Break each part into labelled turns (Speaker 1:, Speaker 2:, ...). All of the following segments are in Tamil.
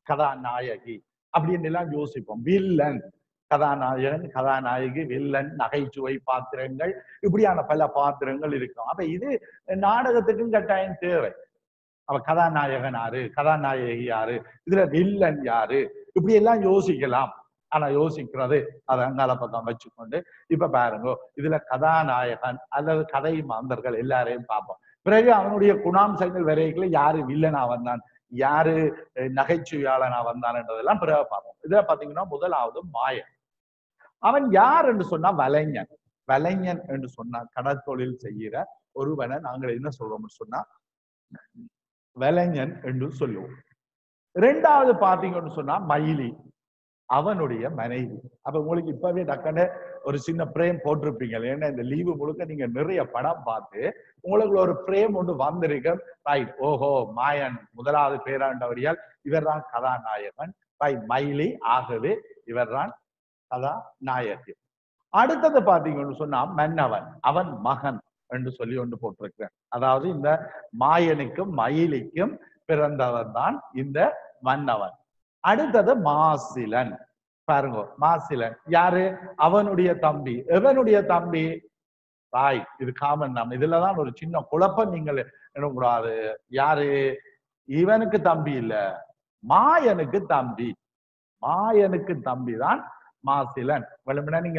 Speaker 1: கதாநாயகி அப்படின்னு எல்லாம் யோசிப்போம் வில்லன் கதாநாயகன் கதாநாயகி வில்லன் நகைச்சுவை பாத்திரங்கள் இப்படியான பல பாத்திரங்கள் இருக்கும் அப்ப இது நாடகத்துக்கும் கட்டாயம் தேவை அவ கதாநாயகன் யாரு கதாநாயகி யாரு இதுல வில்லன் யாரு இப்படி எல்லாம் யோசிக்கலாம் ஆனா யோசிக்கிறது அதை அங்கால பக்கம் வச்சுக்கொண்டு இப்ப பாருங்க இதுல கதாநாயகன் அல்லது கதை மாந்தர்கள் எல்லாரையும் பார்ப்போம் பிறகு அவனுடைய குணாம்சங்கள் வரைக்குள்ள யாரு வில்லனா வந்தான் யாரு அஹ், நகைச்சுவையாளனா வந்தான்ன்றதெல்லாம் பிறகு பார்ப்போம் இதுல பாத்தீங்கன்னா முதலாவது மாயன் அவன் யார் என்று சொன்னா வலைஞன் வலைஞன் என்று சொன்னா கடற்தொழில் செய்கிற ஒருவனை நாங்கள் என்ன சொல்றோம்னு சொன்னா வலைஞன் என்று சொல்லுவோம் இரண்டாவது பாத்தீங்கன்னு சொன்னா மயிலி அவனுடைய மனைவி அப்ப உங்களுக்கு இப்பவே டக்குன்னு ஒரு சின்ன பிரேம் போட்டிருப்பீங்க ஏன்னா இந்த லீவு முழுக்க நீங்க நிறைய படம் பார்த்து உங்களுக்கு ஒரு பிரேம் ஒன்று வந்திருக்கு ரைட் ஓஹோ மாயன் முதலாவது பேராண்டவரியால் இவர்தான் கதாநாயகன் ரைட் மயிலி ஆகவே இவர்தான் கதாநாயகி அடுத்தது பாத்தீங்கன்னு சொன்னா மன்னவன் அவன் மகன் என்று சொல்லி ஒன்று போட்டிருக்கிறேன் அதாவது இந்த மாயனுக்கும் மயிலிக்கும் பிறந்தவன் தான் இந்த மன்னவன் அடுத்தது மாசிலன் பாருங்க மாசிலன் யாரு அவனுடைய தம்பி எவனுடைய தம்பி தாய் இது காமன் நாம் இதுலதான் ஒரு சின்ன குழப்பம் நீங்கள் கூடாது யாரு இவனுக்கு தம்பி இல்ல மாயனுக்கு தம்பி மாயனுக்கு தம்பி தான் மாசிலன் வெளுமனா நீங்க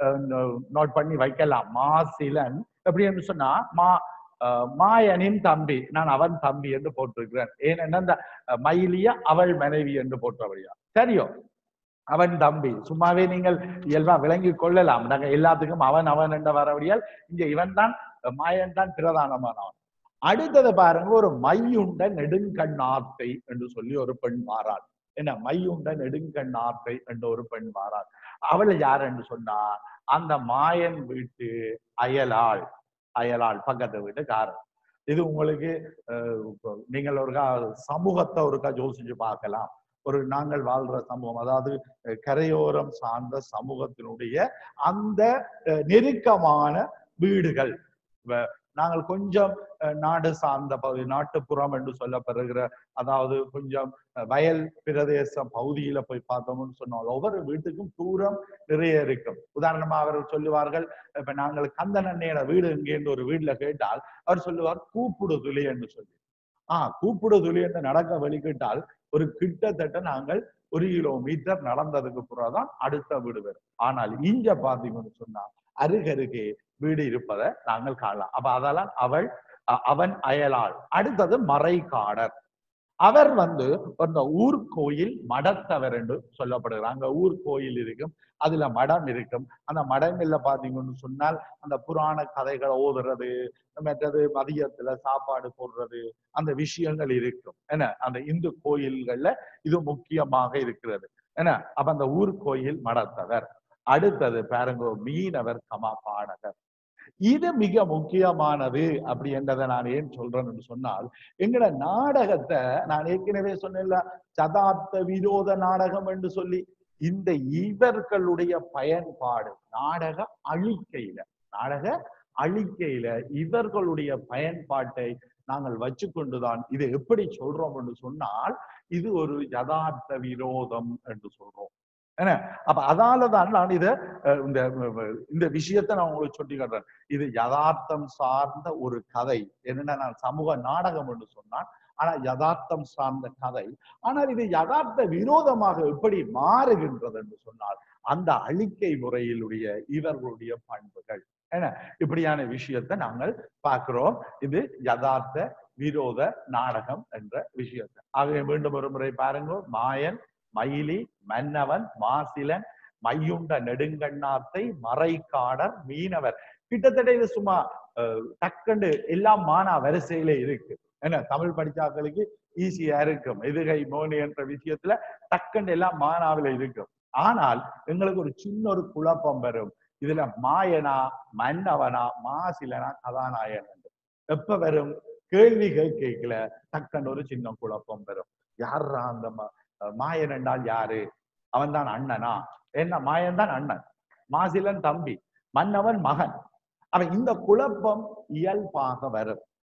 Speaker 1: நோட் பண்ணி வைக்கலாம் மாசிலன் எப்படி என்று சொன்னா மா அஹ், மாயனின் தம்பி நான் அவன் தம்பி என்று போட்டிருக்கிறேன் ஏனென்னா இந்த அஹ், மயிலிய அவள் மனைவி என்று போட்டவழியா சரியோ அவன் தம்பி சும்மாவே நீங்கள் இயல்பா விளங்கி கொள்ளலாம் நாங்க எல்லாத்துக்கும் அவன் அவன் என்ற வரவழியால் இங்க இவன் தான் மாயன் தான் பிரதானமானவன் அடுத்தது பாருங்க ஒரு மையுண்ட நெடுங்கண்ணாத்தை என்று சொல்லி ஒரு பெண் மாறாள் என்ன மையுண்ட நெடுங்கண்ணாத்தை என்ற ஒரு பெண் மாறாள் அவள் யார் என்று சொன்னா அந்த மாயன் வீட்டு அயலாள் அயலாள் பக்கத்து வீட்டுக்காரன் இது உங்களுக்கு அஹ், இப்போ நீங்கள் ஒருக்கா சமூகத்தை ஒருக்கா யோசிச்சு பார்க்கலாம் ஒரு நாங்கள் வாழ்ற சமூகம் அதாவது அஹ், கரையோரம் சார்ந்த சமூகத்தினுடைய அந்த அஹ், நெருக்கமான வீடுகள் வ- நாங்கள் கொஞ்சம் அஹ், நாடு சார்ந்த பகுதி நாட்டுப்புறம் என்று சொல்லப்படுகிற அதாவது கொஞ்சம் அஹ், வயல் பிரதேச பகுதியில போய் பார்த்தோம்னு சொன்னால் ஒவ்வொரு வீட்டுக்கும் தூரம் நிறைய இருக்கும் உதாரணமா அவர் சொல்லுவார்கள் இப்ப நாங்கள் கந்தன் அண்ணையோட வீடு எங்கேன்னு ஒரு வீட்டுல கேட்டால் அவர் சொல்லுவார் கூப்பிடு துளி என்று சொல்லி ஆஹ் கூப்பிடு துளி என்று நடக்க வெளிக்கிட்டால் ஒரு கிட்டத்தட்ட நாங்கள் ஒரு கிலோமீட்டர் நடந்ததுக்கு பிறகுதான் அடுத்த வீடு வரும் ஆனால் இங்க பாத்தீங்கன்னு சொன்னா அருகருகே வீடு இருப்பதை நாங்கள் காணலாம் அப்ப அதெல்லாம் அவள் அ- அவன் அயலாள் அடுத்தது மறைக்காடர் அவர் வந்து அந்த ஊர் கோயில் மடத்தவர் என்று சொல்லப்படுகிறார் அங்க ஊர் கோயில் இருக்கும் அதுல மடம் இருக்கும் அந்த மடங்கள்ல பாத்தீங்கன்னு சொன்னால் அந்த புராண கதைகளை ஓதுறது மற்றது மதியத்துல சாப்பாடு போடுறது அந்த விஷயங்கள் இருக்கும் என்ன அந்த இந்து கோயில்கள்ல இது முக்கியமாக இருக்கிறது என்ன அப்ப அந்த ஊர் கோயில் மடத்தவர் அடுத்தது பாருங்க மீனவர் கமா பாடகர் இது மிக முக்கியமானது அப்படி என்றதை நான் ஏன் சொல்றேன்னு சொன்னால் எங்கட நாடகத்தை நான் ஏற்கனவே சொன்னேன்ல சதாப்த விரோத நாடகம் என்று சொல்லி இந்த இவர்களுடைய பயன்பாடு நாடக அழிக்கையில நாடக அழிக்கையில இவர்களுடைய பயன்பாட்டை நாங்கள் வச்சு கொண்டுதான் இதை எப்படி சொல்றோம் என்று சொன்னால் இது ஒரு யதார்த்த விரோதம் என்று சொல்றோம் என்ன அப்ப அதாலதான் நான் இத அஹ், இந்த அஹ், இந்த விஷயத்தை நான் உங்களுக்கு சொல்லி காட்டுறேன் இது யதார்த்தம் சார்ந்த ஒரு கதை என்னன்னா நான் சமூக நாடகம் என்று சொன்னான் ஆனா யதார்த்தம் சார்ந்த கதை ஆனால் இது யதார்த்த விரோதமாக எப்படி மாறுகின்றது என்று சொன்னால் அந்த அழிக்கை முறையிலுடைய இவர்களுடைய பண்புகள் என்ன இப்படியான விஷயத்தை நாங்கள் பார்க்கிறோம் இது யதார்த்த விரோத நாடகம் என்ற விஷயத்தை ஆகவே மீண்டும் ஒரு முறை பாருங்க மாயன் மயிலி மன்னவன் மாசிலன் மையுண்ட நெடுங்கண்ணாத்தை மறைக்காடர் மீனவர் கிட்டத்தட்ட இது சும்மா அஹ், டக்குண்டு எல்லாம் மானா வரிசையில இருக்கு என்ன தமிழ் படிச்சாக்களுக்கு ஈஸியா இருக்கும் எதுகை மோனி என்ற விஷயத்துல டக்குண்டு எல்லாம் மானாவில இருக்கும் ஆனால் எங்களுக்கு ஒரு சின்ன ஒரு குழப்பம் வரும் இதுல மாயனா மன்னவனா மாசிலனா கதாநாயகன் எப்ப வரும் கேள்வி கேட்கல டக்குன்னு ஒரு சின்ன குழப்பம் வரும் யாரா அந்த ம- மாயன் என்றால் யாரு அவன் தான் அண்ணனா என்ன மாயன் தான் அண்ணன் மாசிலன் தம்பி மன்னவன் மகன் அவன் இந்த குழப்பம் இயல்பாக வரும்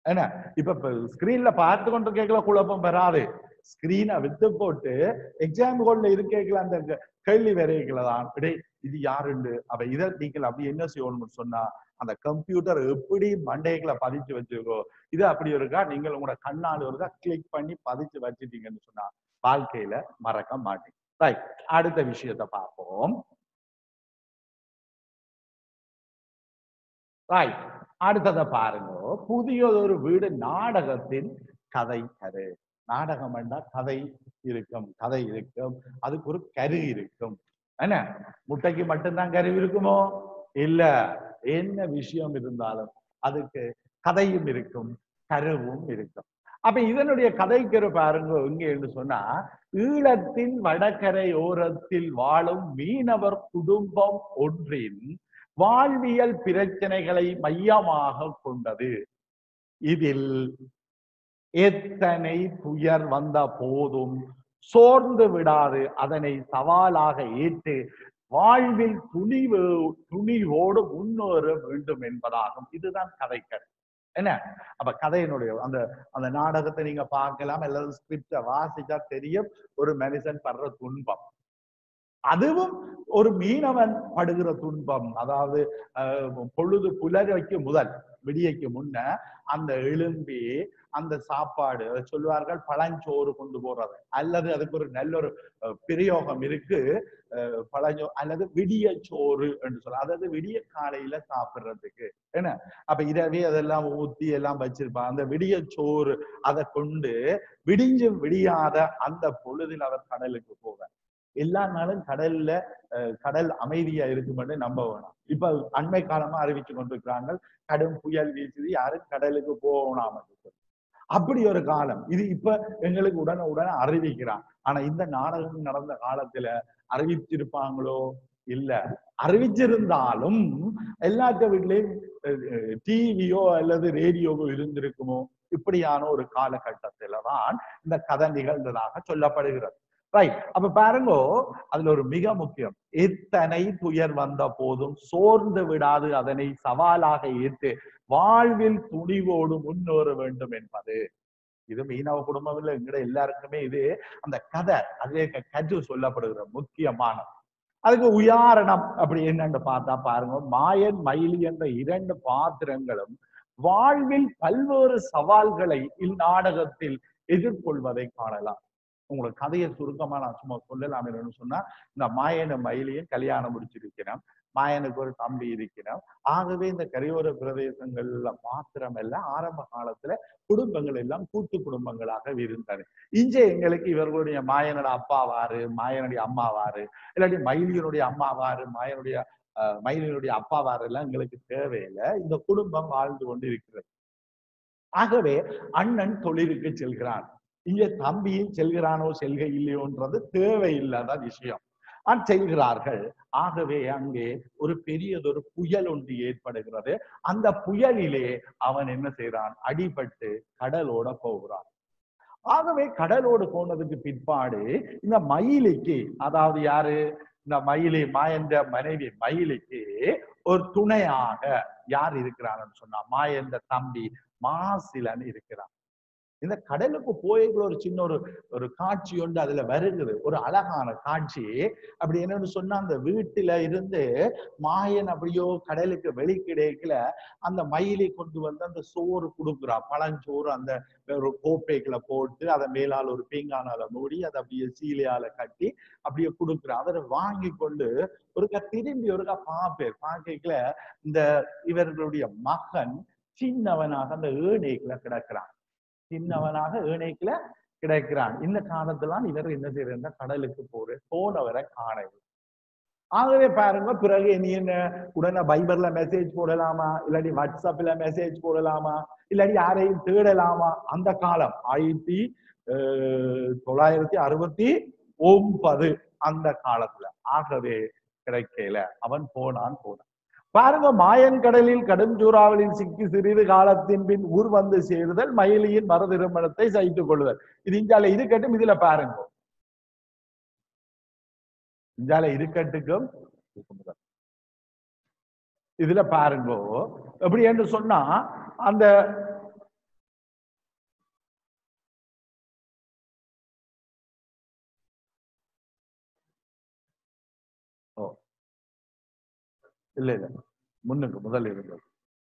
Speaker 1: என்ன இப்ப ஸ்கிரீன்ல பார்த்து கொண்டு கேட்கல குழப்பம் வராது ஸ்கிரீனை விட்டு போட்டு எக்ஸாம் ஹால்ல இருக்கேக்கல அந்த க- கேள்வி வரைக்கல தான் டேய் இது யாருண்டு அப்ப இதை நீங்கள் அப்படி என்ன செய்யணும்னு சொன்னா அந்த கம்ப்யூட்டர் எப்படி மண்டைகளை பதிச்சு வச்சிருக்கோ இது அப்படி இருக்கா நீங்கள் உங்களோட கண்ணால் இருக்கா கிளிக் பண்ணி பதிச்சு வச்சிட்டீங்கன்னு சொன்னா வாழ்க்கையில மறக்க மாட்டீங்க ரைட் அடுத்த விஷயத்தை பார்ப்போம் ரைட் அடுத்ததை பாருங்க புதியதொரு வீடு நாடகத்தின் கதை கரு நாடகம் என்றால் கதை இருக்கும் கதை இருக்கும் அதுக்கு ஒரு கரு இருக்கும் என்ன முட்டைக்கு மட்டும்தான் கரு இருக்குமோ இல்ல என்ன விஷயம் இருந்தாலும் அதுக்கு கதையும் இருக்கும் கருவும் இருக்கும் அப்ப இதனுடைய கதைக்கரு பாருங்க எங்க என்று சொன்னா ஈழத்தின் வடகரை ஓரத்தில் வாழும் மீனவர் குடும்பம் ஒன்றின் வாழ்வியல் பிரச்சனைகளை மையமாக கொண்டது இதில் எத்தனை துயர் வந்த போதும் சோர்ந்து விடாது அதனை சவாலாக ஏற்று வாழ்வில் துணிவு துணிவோடு முன்னேற வேண்டும் என்பதாகும் இதுதான் கதைக்கரு என்ன அப்ப கதையினுடைய அந்த அந்த நாடகத்தை நீங்க பார்க்கலாம் எல்லாரும் ஸ்கிரிப்ட வாசிச்சா தெரியும் ஒரு மனுஷன் படுற துன்பம் அதுவும் ஒரு மீனவன் படுகிற துன்பம் அதாவது அஹ், பொழுது புலரைக்கு முதல் விடியைக்கு முன்ன அந்த எழும்பி அந்த சாப்பாடு அதை சொல்வார்கள் பழஞ்சோறு கொண்டு போறது அல்லது அதுக்கு ஒரு நல்ல ஒரு அஹ், பிரயோகம் இருக்கு அஹ், பழஞ்சோ அல்லது விடிய சோறு என்று சொல்ல அதாவது விடிய காலையில சாப்பிடுறதுக்கு என்ன அப்ப இரவே அதெல்லாம் ஊத்தி எல்லாம் வச்சிருப்பாங்க அந்த விடிய சோறு அதை கொண்டு விடிஞ்சும் விடியாத அந்த பொழுதில் அவர் கடலுக்கு போவார் எல்லா நாளும் கடல்ல அஹ், கடல் அமைதியா இருக்குமென்று நம்ப வேணாம் இப்ப அண்மை காலமா அறிவிச்சு கொண்டிருக்கிறாங்க கடும் புயல் வீசுது யாரும் கடலுக்கு போகணாம இருக்கு. அப்படி ஒரு காலம் இது இப்ப எங்களுக்கு உடனே உடனே அறிவிக்கிறான் ஆனா இந்த நாடகம் நடந்த காலத்துல அறிவிச்சிருப்பாங்களோ இல்ல அறிவிச்சிருந்தாலும் எல்லாத்த வீட்லயும் டிவியோ அல்லது ரேடியோவோ இருந்திருக்குமோ இப்படியான ஒரு காலகட்டத்துல தான் இந்த கதை நிகழ்ந்ததாக சொல்லப்படுகிறது ரைட் அப்ப பாருங்க அதுல ஒரு மிக முக்கியம் எத்தனை துயர் வந்த போதும் சோர்ந்து விடாது அதனை சவாலாக ஏற்று வாழ்வில் துணிவோடு முன்னேற வேண்டும் என்பது இது மீனவ குடும்பம் இல்ல எங்கட எல்லாருக்குமே இது அந்த கதை அதிலே க- கற்று சொல்லப்படுகிற முக்கியமான அதுக்கு உதாரணம் அப்படி என்னன்னு பார்த்தா பாருங்க மாயன் மயிலி என்ற இரண்டு பாத்திரங்களும் வாழ்வில் பல்வேறு சவால்களை இந்நாடகத்தில் எதிர்கொள்வதை காணலாம் உங்களுக்கு கதையை சுருக்கமா நான் சும்மா சொல்லலாம் என்னன்னு சொன்னா இந்த மாயனும் மயிலையும் கல்யாணம் முடிச்சிருக்கிறோம் மாயனுக்கு ஒரு தம்பி இருக்கிறோம் ஆகவே இந்த கரையோர பிரதேசங்கள்ல மாத்திரம் எல்லாம் ஆரம்ப காலத்துல குடும்பங்கள் எல்லாம் கூட்டு குடும்பங்களாக இருந்தது இங்க எங்களுக்கு இவர்களுடைய மாயனோட அப்பாவாரு மாயனுடைய அம்மாவாரு இல்லாட்டி மயிலியனுடைய அம்மாவாரு மாயனுடைய அஹ், மயிலினுடைய அப்பாவாரு எல்லாம் எங்களுக்கு தேவையில்லை இந்த குடும்பம் வாழ்ந்து கொண்டு இருக்கிறது ஆகவே அண்ணன் தொழிலுக்கு செல்கிறான் இங்க தம்பியும் செல்கிறானோ செல்க இல்லையோன்றது தேவையில்லாத விஷயம் ஆனால் செல்கிறார்கள் ஆகவே அங்கே ஒரு பெரியதொரு புயல் ஒன்று ஏற்படுகிறது அந்த புயலிலே அவன் என்ன செய்றான் அடிபட்டு கடலோட போகிறான் ஆகவே கடலோடு போனதுக்கு பிற்பாடு இந்த மயிலுக்கு அதாவது யாரு இந்த மயிலி மாயன்ற மனைவி மயிலுக்கு ஒரு துணையாக யார் இருக்கிறான்னு சொன்னா மாயன்ற தம்பி மாசிலன் இருக்கிறான் இந்த கடலுக்கு போய்க்குள்ள ஒரு சின்ன ஒரு ஒரு காட்சி ஒன்று அதுல வருகிறது ஒரு அழகான காட்சி அப்படி என்னன்னு சொன்னா அந்த வீட்டுல இருந்து மாயன் அப்படியோ கடலுக்கு வெளிக்கிடைக்கல அந்த மயிலை கொண்டு வந்து அந்த சோறு கொடுக்குறா பழஞ்சோறு அந்த ஒரு கோப்பைக்குள்ள போட்டு அதை மேலால் ஒரு பீங்கானால மூடி அதை அப்படியே சீலையால கட்டி அப்படியே கொடுக்குறா அதை வாங்கி கொண்டு ஒருக்கா திரும்பி ஒருக்கா பார்ப்பேன் பார்க்கல இந்த இவர்களுடைய மகன் சின்னவனாக அந்த ஏழைக்குள்ள கிடக்கிறான் சின்னவனாக ஏனைக்குல கிடைக்கிறான் இந்த காலத்துலாம் இவர் என்ன செய்யறா கடலுக்கு போற போனவரை காணவில்லை ஆகவே பாருங்க பிறகு நீ என்ன உடனே பைபர்ல மெசேஜ் போடலாமா இல்லாட்டி வாட்ஸ்அப்ல மெசேஜ் போடலாமா இல்லாட்டி யாரையும் தேடலாமா அந்த காலம் ஆயிரத்தி அஹ், தொள்ளாயிரத்தி அறுபத்தி ஒன்பது அந்த காலத்துல ஆகவே கிடைக்கல அவன் போனான் போனான் பாருங்க மாயன் கடலில் கடுஞ்சூறாவளியில் சிக்கி சிறிது காலத்தின் பின் ஊர் வந்து சேருதல் மயிலியின் மறு திருமணத்தை சகித்துக் கொள்ளுதல் இது இஞ்சால இருக்கட்டும் இதுல பாருங்க இஞ்சால இருக்கட்டுக்கும் இதுல பாருங்க எப்படி என்று சொன்னா அந்த இல்ல இல்ல முன்னுக்கு முதல் இருந்தது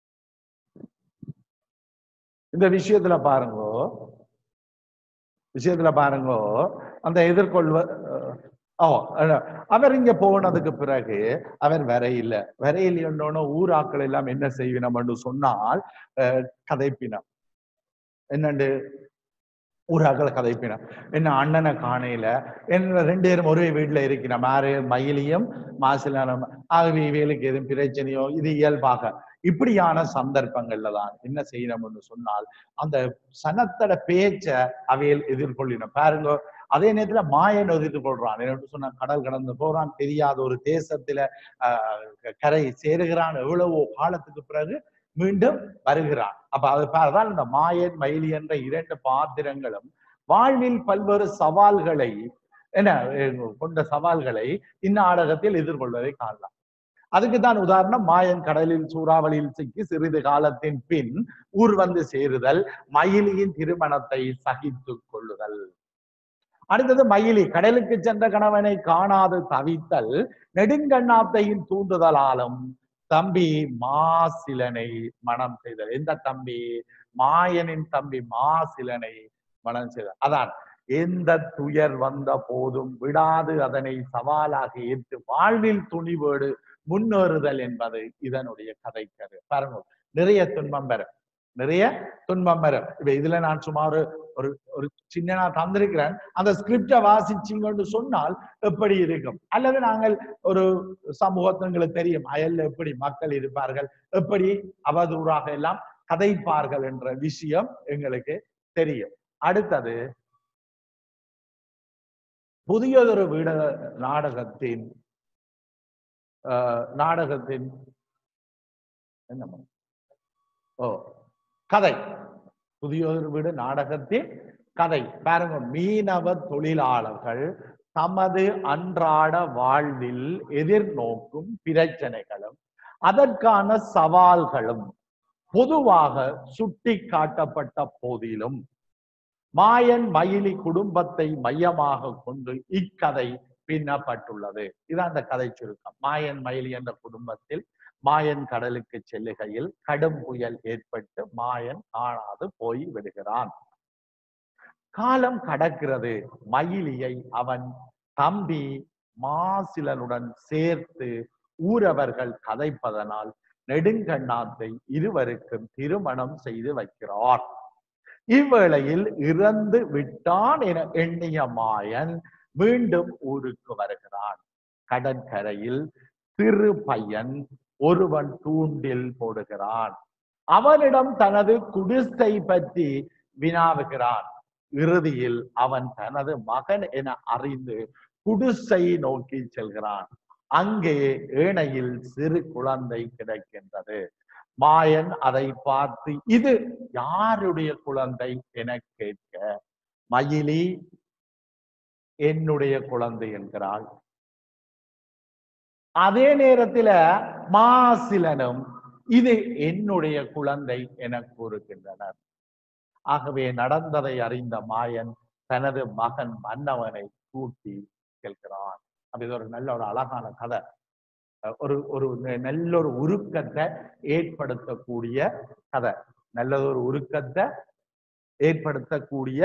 Speaker 1: இந்த விஷயத்துல பாருங்க விஷயத்துல பாருங்க அந்த எதிர்கொள்வ ஓ அஹ், அவர் இங்க போனதுக்கு பிறகு அவர் வரையில வரையில ஊராக்கள் எல்லாம் என்ன செய்வினம்னு சொன்னால் அஹ், கதைப்பினம் என்னண்டு ஊராக்களை கதைப்பினம் என்ன அண்ணனை காணையில என்ன ரெண்டு பேரும் ஒரே வீட்டுல இருக்கிற மாறு மயிலியும் மாசிலானம் ஆகவே இவைகளுக்கு எதுவும் பிரச்சனையோ இது இயல்பாக இப்படியான சந்தர்ப்பங்கள்ல தான் என்ன செய்யணும்னு சொன்னால் அந்த சனத்தோட பேச்ச அவையில் எதிர்கொள்ளினோம் பாருங்க அதே நேரத்துல மாயன் எதிர்கொள்றான் என்ன சொன்னா கடல் கடந்து போறான் தெரியாத ஒரு தேசத்துல ஆஹ் கரை சேருகிறான் எவ்வளவோ காலத்துக்கு பிறகு மீண்டும் வருகிறான் அப்ப அது தான் இந்த மாயன் மயிலி என்ற இரண்டு பாத்திரங்களும் வாழ்வில் பல்வேறு சவால்களை என்ன அஹ் கொண்ட சவால்களை இந்நாடகத்தில் எதிர்கொள்வதை காணலாம் அதுக்கு தான் உதாரணம் மாயன் கடலில் சூறாவளியில் சிக்கி சிறிது காலத்தின் பின் ஊர் வந்து சேருதல் மயிலியின் திருமணத்தை சகித்துக் கொள்ளுதல் அடுத்தது மயிலி கடலுக்கு சென்ற கணவனை காணாது தவித்தல் நெடுங்கண்ணாத்தையின் தூண்டுதலாலும் தம்பி மாசிலனை மனம் செய்தல் எந்த தம்பி மாயனின் தம்பி மாசிலனை மனம் செய்தல் அதான் எந்த துயர் வந்த போதும் விடாது அதனை சவாலாக ஏற்று வாழ்வில் துணிவோடு முன்னேறுதல் என்பது இதனுடைய கதைக்கரு பாருங்க நிறைய துன்பம் பெறும் நிறைய துன்பம் பெறும் இப்ப இதுல நான் சும்மா ஒரு ஒரு ஒரு சின்ன நான் தந்திருக்கிறேன் அந்த ஸ்கிரிப்டை வாசிச்சீங்கன்னு சொன்னால் எப்படி இருக்கும் அல்லது நாங்கள் ஒரு சமூகத்துங்களுக்கு தெரியும் அயல்ல எப்படி மக்கள் இருப்பார்கள் எப்படி அவதூறாக எல்லாம் கதைப்பார்கள் என்ற விஷயம் எங்களுக்கு தெரியும் அடுத்தது புதியதொரு வீட நாடகத்தின் ஆஹ், நாடகத்தின் என்ன ஓ கதை புதியதொரு வீடு நாடகத்தின் கதை பாருங்க மீனவ தொழிலாளர்கள் தமது அன்றாட வாழ்வில் எதிர்நோக்கும் பிரச்சனைகளும் அதற்கான சவால்களும் பொதுவாக சுட்டி காட்டப்பட்ட போதிலும் மாயன் மயிலி குடும்பத்தை மையமாக கொண்டு இக்கதை பின்னப்பட்டுள்ளது இதான் அந்த கதை சுருக்கம் மாயன் மயிலி என்ற குடும்பத்தில் மாயன் கடலுக்கு செல்லுகையில் கடும் புயல் ஏற்பட்டு மாயன் காணாது போய் விடுகிறான் காலம் கடக்கிறது மயிலியை அவன் தம்பி மாசிலனுடன் சேர்த்து ஊரவர்கள் கதைப்பதனால் நெடுங்கண்ணாத்தை இருவருக்கும் திருமணம் செய்து வைக்கிறார் இவ்வேளையில் இறந்து விட்டான் என எண்ணிய மாயன் மீண்டும் ஊருக்கு வருகிறான் கடற்கரையில் சிறு பையன் ஒருவன் தூண்டில் போடுகிறான் அவனிடம் தனது குடிசை பற்றி வினாவுகிறான் இறுதியில் அவன் தனது மகன் என அறிந்து குடிசை நோக்கி செல்கிறான் அங்கே ஏனையில் சிறு குழந்தை கிடக்கின்றது மாயன் அதை பார்த்து இது யாருடைய குழந்தை என கேட்க மயிலி என்னுடைய குழந்தை என்கிறாள் அதே நேரத்துல மாசிலனும் இது என்னுடைய குழந்தை என கூறுகின்றனர் ஆகவே நடந்ததை அறிந்த மாயன் தனது மகன் மன்னவனை கூட்டி செல்கிறான் அப்ப இது ஒரு நல்ல ஒரு அழகான கதை அஹ் ஒரு ஒரு ந- நல்ல ஒரு உருக்கத்தை ஏற்படுத்தக்கூடிய கதை நல்லதொரு உருக்கத்தை ஏற்படுத்தக்கூடிய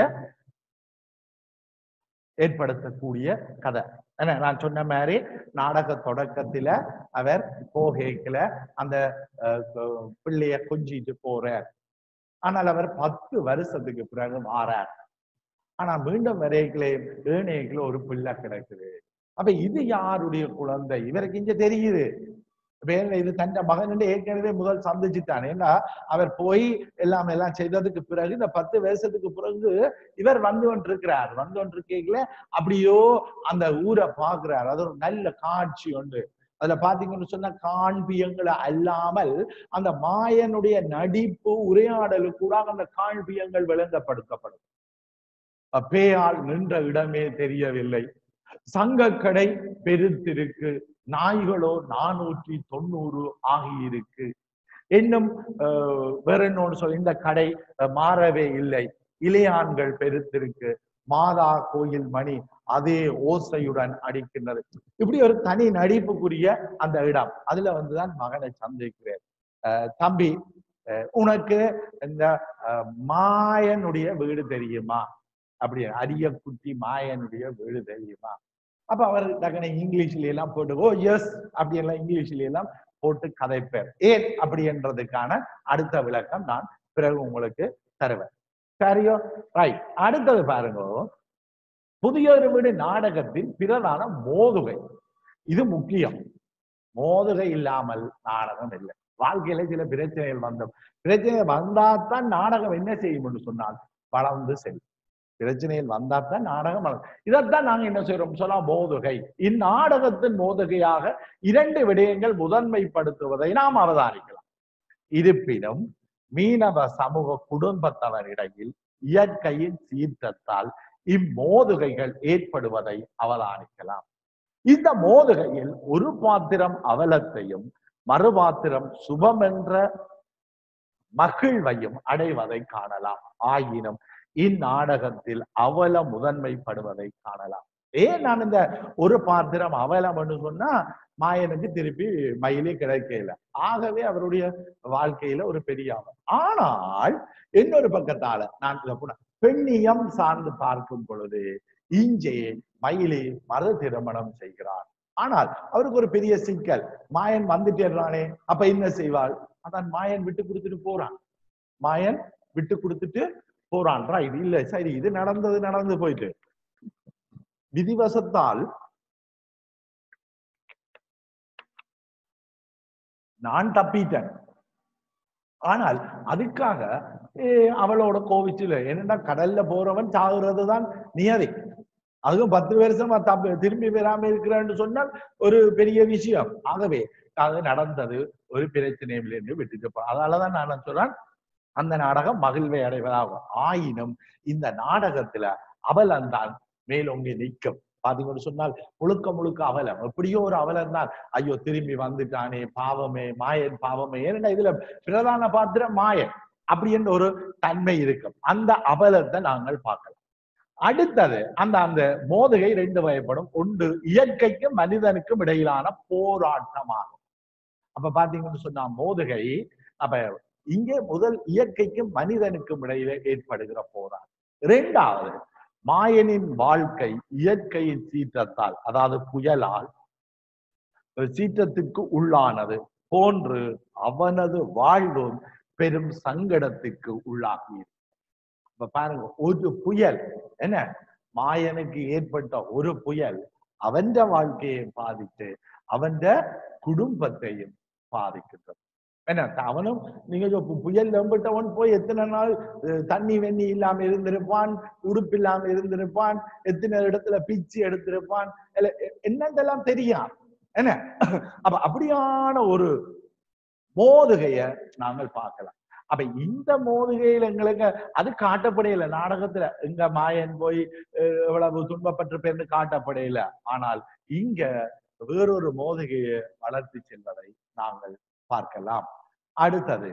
Speaker 1: ஏற்படுத்தக்கூடிய கதை என்ன நான் சொன்ன மாதிரி நாடக தொடக்கத்துல அவர் போகேக்கில அந்த அஹ், கொ- பிள்ளைய கொஞ்சிட்டு போறார் ஆனால் அவர் பத்து வருஷத்துக்கு பிறகு மாறார் ஆனா மீண்டும் வரைகளே ஏனையக்குள்ள ஒரு பிள்ளை கிடக்குது அப்ப இது யாருடைய குழந்தை இவருக்கு இங்க தெரியுது இப்ப ஏன் இது தன் மகன் ஏற்கனவே முதல் சந்திச்சுட்டான் ஏன்னா அவர் போய் எல்லாம் எல்லாம் செய்ததுக்கு பிறகு இந்த பத்து வருஷத்துக்கு பிறகு இவர் வந்து கொண்டிருக்கிறார் வந்து கொண்டிருக்கீங்கள அப்படியோ அந்த ஊரை பாக்குறார் அது ஒரு நல்ல காட்சி உண்டு அதுல பாத்தீங்கன்னு சொன்னா காண்பியங்களை அல்லாமல் அந்த மாயனுடைய நடிப்பு உரையாடலு கூட அந்த காண்பியங்கள் விளங்கப்படுத்தப்படும் பேயால் நின்ற இடமே தெரியவில்லை சங்கக்கடை பெருத்திருக்கு நாய்களோ நானூற்றி தொண்ணூறு ஆகியிருக்கு இன்னும் அஹ், வேற இன்னொன்று சொல்ல இந்த கடை அஹ், மாறவே இல்லை இளையான்கள் பெருத்திருக்கு மாதா கோயில் மணி அதே ஓசையுடன் அடிக்கின்றது இப்படி ஒரு தனி நடிப்புக்குரிய அந்த இடம் அதுல வந்துதான் மகனை சந்திக்கிறேன் அஹ் தம்பி அஹ் உனக்கு இந்த அஹ், மாயனுடைய வீடு தெரியுமா அப்படி அரிய குட்டி மாயனுடைய வீடு தெரியுமா அப்ப அவர் டக்குனு இங்கிலீஷ்ல எல்லாம் போட்டு ஓ எஸ் அப்படி எல்லாம் இங்கிலீஷ்ல எல்லாம் போட்டு கதைப்பேர் ஏன் அப்படி என்றதுக்கான அடுத்த விளக்கம் நான் பிறகு உங்களுக்கு தருவேன் சரியோ ரைட் அடுத்தது பாருங்க புதியொரு வீடு நாடகத்தின் பிரதான மோதுகை இது முக்கியம் மோதுகை இல்லாமல் நாடகம் இல்லை வாழ்க்கையில சில பிரச்சனைகள் வந்த பிரச்சனை வந்தாதான் நாடகம் என்ன செய்யும் என்று சொன்னால் வளர்ந்து செல்லும் பிரச்சனைகள் வந்தாதான் நாடகம் வளரும் இதைத்தான் நாங்க என்ன செய்யறோம் சொன்னா மோதுகை இந்நாடகத்தின் மோதுகையாக இரண்டு விடயங்கள் முதன்மைப்படுத்துவதை நாம் அவதானிக்கலாம் இருப்பினும் மீனவ சமூக குடும்பத்தவரிடையில் இயற்கையின் சீற்றத்தால் இம்மோதுகைகள் ஏற்படுவதை அவதானிக்கலாம் இந்த மோதுகையில் ஒரு பாத்திரம் அவலத்தையும் மறுபாத்திரம் சுபம் என்ற மகிழ்வையும் அடைவதை காணலாம் ஆயினும் இந்நாடகத்தில் அவல முதன்மைப்படுவதை காணலாம் ஏன் நான் இந்த ஒரு பாத்திரம் அவலம்னு சொன்னா மாயனுக்கு திருப்பி மயிலே கிடைக்கல ஆகவே அவருடைய வாழ்க்கையில ஒரு பெரிய அவல் ஆனால் இன்னொரு பக்கத்தால நான் இதை புன- பெண்ணியம் சார்ந்து பார்க்கும் பொழுது இங்கே மயிலே மறு திருமணம் செய்கிறார் ஆனால் அவருக்கு ஒரு பெரிய சிக்கல் மாயன் வந்துட்டேறானே அப்ப என்ன செய்வாள் அதான் மாயன் விட்டு கொடுத்துட்டு போறான் மாயன் விட்டு கொடுத்துட்டு போறான் ரைட் இல்ல சரி இது நடந்தது நடந்து போயிட்டு விதிவசத்தால் நான் தப்பிட்டேன் ஆனால் அதுக்காக ஏ, அவளோட கோவிச்சுல என்னன்னா கடல்ல போறவன் சாகுறது தான் நியதி அதுவும் பத்து வருஷமா தப்பி திரும்பி வராம இருக்கிறான்னு சொன்னால் ஒரு பெரிய விஷயம் ஆகவே அது நடந்தது ஒரு பிரச்சனையும் என்று விட்டுட்டு போ அதனாலதான் நான் சொல்றேன் அந்த நாடகம் மகிழ்வை அடைவதாகும் ஆயினும் இந்த நாடகத்துல அவலன் தான் மேலோங்கி நிற்கும் பாத்தீங்கன்னு சொன்னால் முழுக்க முழுக்க அவலம் எப்படியோ ஒரு அவலம் தான் ஐயோ திரும்பி வந்துட்டானே பாவமே மாயன் பாவமே ஏன்னா இதுல பிரதான பாத்திரம் மாயன் அப்படி என்ற ஒரு தன்மை இருக்கும் அந்த அவலத்தை நாங்கள் பார்க்கலாம் அடுத்தது அந்த அந்த மோதுகை ரெண்டு வகைப்படும் ஒன்று இயற்கைக்கும் மனிதனுக்கும் இடையிலான போராட்டமாகும் அப்ப பாத்தீங்கன்னு சொன்னா மோதுகை அப்ப இங்கே முதல் இயற்கைக்கும் மனிதனுக்கும் இடையில ஏற்படுகிற போராட்டம் இரண்டாவது மாயனின் வாழ்க்கை இயற்கையின் சீற்றத்தால் அதாவது புயலால் சீற்றத்துக்கு உள்ளானது போன்று அவனது வாழ்வும் பெரும் சங்கடத்துக்கு உள்ளாகி இப்ப பாருங்க ஒரு புயல் என்ன மாயனுக்கு ஏற்பட்ட ஒரு புயல் அவன் வாழ்க்கையை பாதித்து அவன் குடும்பத்தையும் பாதிக்கின்றது என்ன அவனும் நீங்க சொ- பு- புயல் வெம்பிட்டவன் போய் எத்தனை நாள் அஹ், தண்ணி வெண்ணி இல்லாம இருந்திருப்பான் உடுப்பு இல்லாம இருந்திருப்பான் எத்தனை இடத்துல பிச்சு எடுத்திருப்பான் இல்ல எ- என்னன்றெல்லாம் தெரியும் என்ன அப்ப அப்படியான ஒரு மோதுகைய நாங்கள் பார்க்கலாம் அப்ப இந்த மோதுகையில எங்களுக்கு அது காட்டப்படையில நாடகத்துல எங்க மாயன் போய் அஹ், எவ்வளவு துன்பப்பட்டிருப்பேன்னு காட்டப்படையில ஆனால் இங்க வேறொரு மோதுகையை வளர்த்து செல்வதை நாங்கள் பார்க்கலாம் அடுத்தது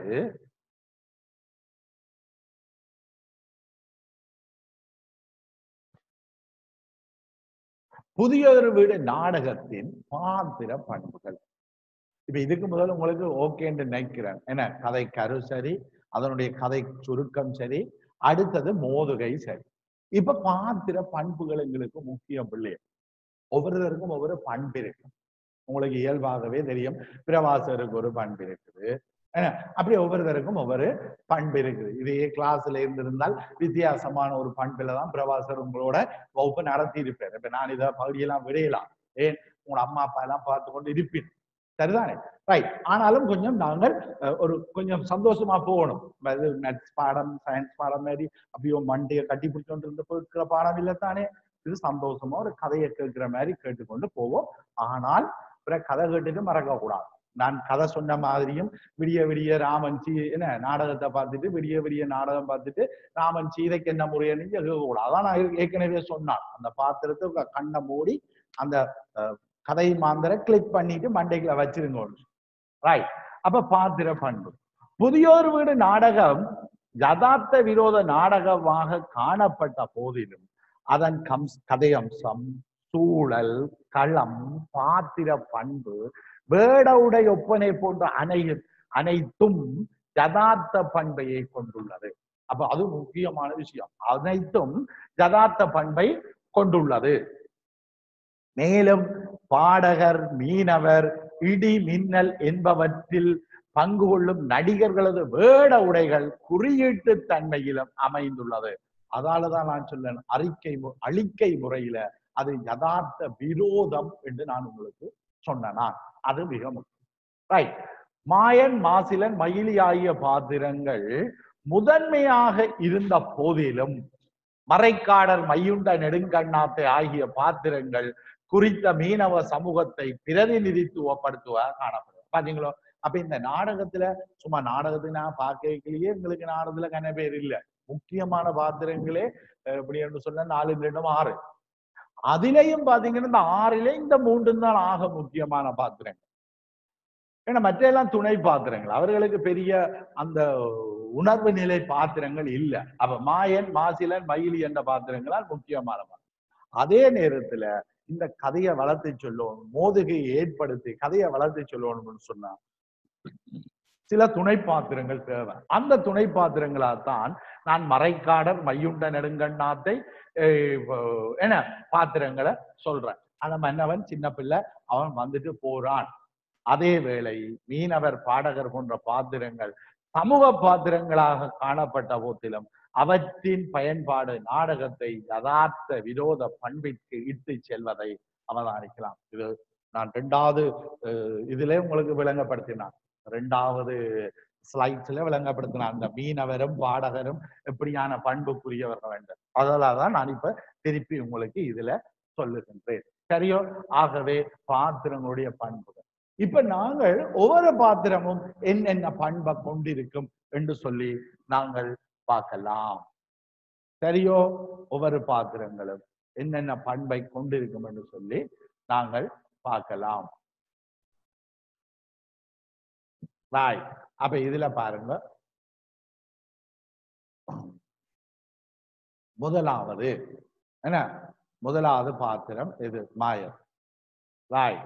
Speaker 1: புதியொரு வீடு நாடகத்தின் பாத்திர பண்புகள் இப்ப இதுக்கு முதல்ல உங்களுக்கு ஓகேன்னு நினைக்கிறேன் என்ன கதை கரு சரி அதனுடைய கதை சுருக்கம் சரி அடுத்தது மோதுகை சரி இப்ப பாத்திர பண்புகள் எங்களுக்கு முக்கியம் பிள்ளை ஒவ்வொருத்தருக்கும் ஒவ்வொரு பண்பு இருக்கு உங்களுக்கு இயல்பாகவே தெரியும் பிரவாசருக்கு ஒரு பண்பு இருக்குது என்ன அப்படி ஒவ்வொருத்தருக்கும் ஒவ்வொரு பண்பு இருக்குது இதே கிளாஸ்ல இருந்திருந்தால் வித்தியாசமான ஒரு பண்புல தான் பிரபாசர் உங்களோட வகுப்பு நடத்தி இருப்பேன் இப்ப நான் இதை பகுதியெல்லாம் விடையலாம் ஏன் உங்க அம்மா அப்பா எல்லாம் பார்த்து கொண்டு இருப்பேன் சரிதானே ரைட் ஆனாலும் கொஞ்சம் நாங்கள் அஹ், ஒரு கொஞ்சம் சந்தோஷமா போகணும் மேத்ஸ் பாடம் சயின்ஸ் பாடம் மாதிரி அப்படியோ மண்டையை கட்டி பிடிச்சோண்டு இருந்து போயிருக்கிற பாடம் இல்லத்தானே இது சந்தோஷமா ஒரு கதையை கேட்கிற மாதிரி கேட்டுக்கொண்டு போவோம் ஆனால் பிற கதை கேட்டுட்டு மறக்க கூடாது நான் கதை சொன்ன மாதிரியும் விடிய விடிய ராமன் சீ என்ன நாடகத்தை பார்த்துட்டு விடிய விடிய நாடகம் பார்த்துட்டு ராமன் சீதைக்கு என்ன முறையன்னு கேட்கக்கூடாது அதான் நான் ஏற்க- ஏற்கனவே சொன்னான் அந்த பாத்திரத்தை க- கண்ணை மூடி அந்த அஹ், கதை மாந்தரை கிளிக் பண்ணிட்டு மண்டைக்குள்ள வச்சிருங்க ரைட் அப்ப பாத்திர பண்பு புதியோர் வீடு நாடகம் யதார்த்த விரோத நாடகமாக காணப்பட்ட போதிலும் அதன் கம் கதையம்சம் சூழல் களம் பாத்திர பண்பு வேட உடை ஒப்பனை போன்ற அனை அனைத்தும் யதார்த்த பண்பையை கொண்டுள்ளது அப்ப அது முக்கியமான விஷயம் அனைத்தும் யதார்த்த பண்பை கொண்டுள்ளது மேலும் பாடகர் மீனவர் இடி மின்னல் என்பவற்றில் பங்கு கொள்ளும் நடிகர்களது வேட உடைகள் குறியீட்டு தன்மையிலும் அமைந்துள்ளது அதாலதான் நான் சொல்லேன் அறிக்கை மு- அழிக்கை முறையில அது யதார்த்த விரோதம் என்று நான் உங்களுக்கு சொன்னனா அது மிக முக்கியம் ரைட் மாயன் மாசிலன் மயிலி ஆகிய பாத்திரங்கள் முதன்மையாக இருந்த போதிலும் மறைக்காடர் மையுண்ட நெடுங்கண்ணாத்தை ஆகிய பாத்திரங்கள் குறித்த மீனவ சமூகத்தை பிரதிநிதித்துவப்படுத்துவ காணப்படும் பாத்தீங்களோ அப்ப இந்த நாடகத்துல சும்மா நாடகத்துக்கு நான் பார்க்கலையே எங்களுக்கு நாடகத்துல கன பேர் இல்ல முக்கியமான பாத்திரங்களே அஹ், இப்படி என்று சொன்னா நாலு ரெண்டும் ஆறு அதிலையும் பாத்தீங்கன்னா இந்த ஆறிலே இந்த மூன்று தான் ஆக முக்கியமான பாத்திரங்கள் ஏன்னா மற்ற எல்லாம் துணை பாத்திரங்கள் அவர்களுக்கு பெரிய அந்த உணர்வு நிலை பாத்திரங்கள் இல்ல அப்ப மாயன் மாசிலன் மயிலி என்ற பாத்திரங்களால் முக்கியமான பாத்திரம். அதே நேரத்துல இந்த கதையை வளர்த்து சொல்லணும் மோதுகையை ஏற்படுத்தி கதையை வளர்த்து சொல்லணும்னு சொன்னா சில துணை பாத்திரங்கள் தேவை அந்த துணை பாத்திரங்களா தான் நான் மறைக்காடர் மையுண்ட நெடுங்கண்ணாத்தை அஹ், அஹ், என்ன பாத்திரங்களை சொல்றேன் அந்த மன்னவன் சின்ன பிள்ளை அவன் வந்துட்டு போறான் அதே வேளை மீனவர் பாடகர் போன்ற பாத்திரங்கள் சமூக பாத்திரங்களாக காணப்பட்ட போதிலும் அவற்றின் பயன்பாடு நாடகத்தை யதார்த்த விரோத பண்பிற்கு இட்டு செல்வதை அவதானிக்கலாம் இது நான் ரெண்டாவது அஹ், இதிலே உங்களுக்கு விளங்கப்படுத்தினான் ரெண்டாவது ஸ்லைட்ஸ்ல விளங்கப்படுத்தினான் அந்த மீனவரும் பாடகரும் எப்படியான பண்புக்குரியவர்கள் என்று அதனாலதான் நான் இப்ப திருப்பி உங்களுக்கு இதுல சொல்லுகின்றேன் சரியோ ஆகவே பாத்திரங்களுடைய பண்புகள் இப்ப நாங்கள் ஒவ்வொரு பாத்திரமும் என்னென்ன பண்பை கொண்டிருக்கும் என்று சொல்லி நாங்கள் பார்க்கலாம் சரியோ ஒவ்வொரு பாத்திரங்களும் என்னென்ன பண்பை கொண்டிருக்கும் என்று சொல்லி நாங்கள் பார்க்கலாம் ராய் அப்ப இதுல பாருங்க முதலாவது என்ன முதலாவது பாத்திரம் இது மாயன் ராய்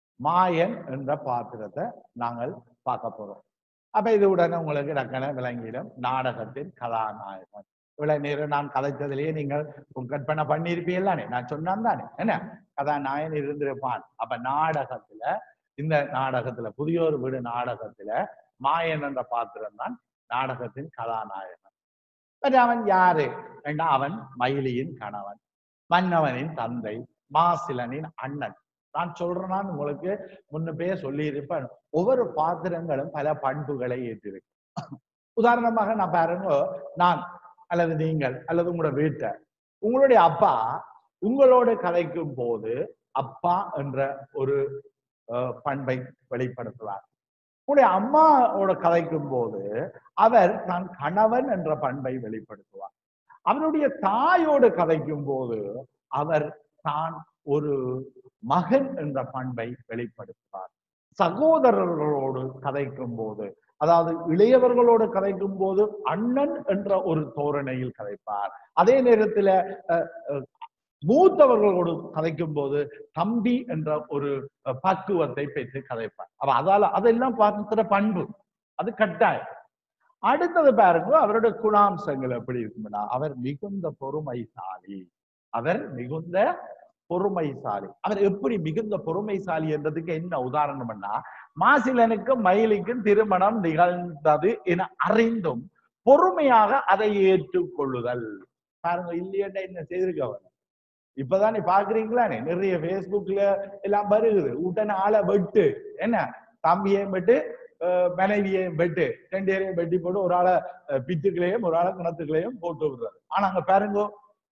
Speaker 1: மாயன் என்ற பாத்திரத்தை நாங்கள் பார்க்க போறோம் அப்ப இது உடனே உங்களுக்கு டக்கன விளங்கிடும் நாடகத்தின் கதாநாயகன் இவ்வளவு நேரம் நான் கதைத்ததிலேயே நீங்கள் உங்க கற்பனை பண்ணியிருப்பீங்களானே நான் சொன்னான் தானே என்ன கதாநாயகன் இருந்திருப்பான் அப்ப நாடகத்துல இந்த நாடகத்துல புதியோர் வீடு நாடகத்துல மாயன் என்ற பாத்திரம் தான் நாடகத்தின் கதாநாயகன் சரி, அவன் யாரு ஏண்டா அவன் மயிலியின் கணவன் மன்னவனின் தந்தை மாசிலனின் அண்ணன் நான் சொல்றேன் உங்களுக்கு முன்னப்பே சொல்லி இருப்பேன் ஒவ்வொரு பாத்திரங்களும் பல பண்புகளை ஏற்றிருக்கு உதாரணமாக நான் பாருங்க நான் அல்லது நீங்கள் அல்லது உங்களோட வீட்டை உங்களுடைய அப்பா உங்களோட கதைக்கும் போது அப்பா என்ற ஒரு அஹ், பண்பை வெளிப்படுத்துவார் உங்களுடைய அம்மாவோட கதைக்கும் போது அவர் தான் கணவன் என்ற பண்பை வெளிப்படுத்துவார் அவருடைய தாயோடு கதைக்கும் போது அவர் தான் ஒரு மகன் என்ற பண்பை வெளிப்படுத்துவார் சகோதரர்களோடு கதைக்கும் போது அதாவது இளையவர்களோடு கதைக்கும் போது அண்ணன் என்ற ஒரு தோரணையில் கதைப்பார் அதே நேரத்துல அஹ், அஹ், மூத்தவர்களோடு கதைக்கும் போது தம்பி என்ற ஒரு அஹ், பக்குவத்தை பெற்று கதைப்பார் அப்ப அதால அதெல்லாம் பார்க்கிற பண்பு அது கட்டாயம் அடுத்தது பாருங்க அவருடைய குணாம்சங்கள் எப்படி இருக்கும்னா அவர் மிகுந்த பொறுமைசாலி அவர் மிகுந்த பொறுமைசாலி அவர் எப்படி மிகுந்த பொறுமைசாலி என்றதுக்கு என்ன உதாரணம்னா மாசிலனுக்கும் மயிலுக்கும் திருமணம் நிகழ்ந்தது என அறிந்தும் பொறுமையாக அதை ஏற்றுக்கொள்ளுதல் பாருங்க இல்லையண்டா என்ன செய்திருக்க அவர் இப்பதான் நீ பாக்குறீங்களானே நிறைய Facebookல எல்லாம் வருகுது உடனே ஆளை வெட்டு என்ன தம்பியையும் வெட்டு அஹ் மனைவியையும் வெட்டு ரெண்டு பேரையும் வெட்டி போட்டு ஒரு ஆளை அஹ் பித்துக்களையும் ஒரு ஆளை கிணத்துக்களையும் போட்டு விடுறாரு ஆனா அங்க பாருங்க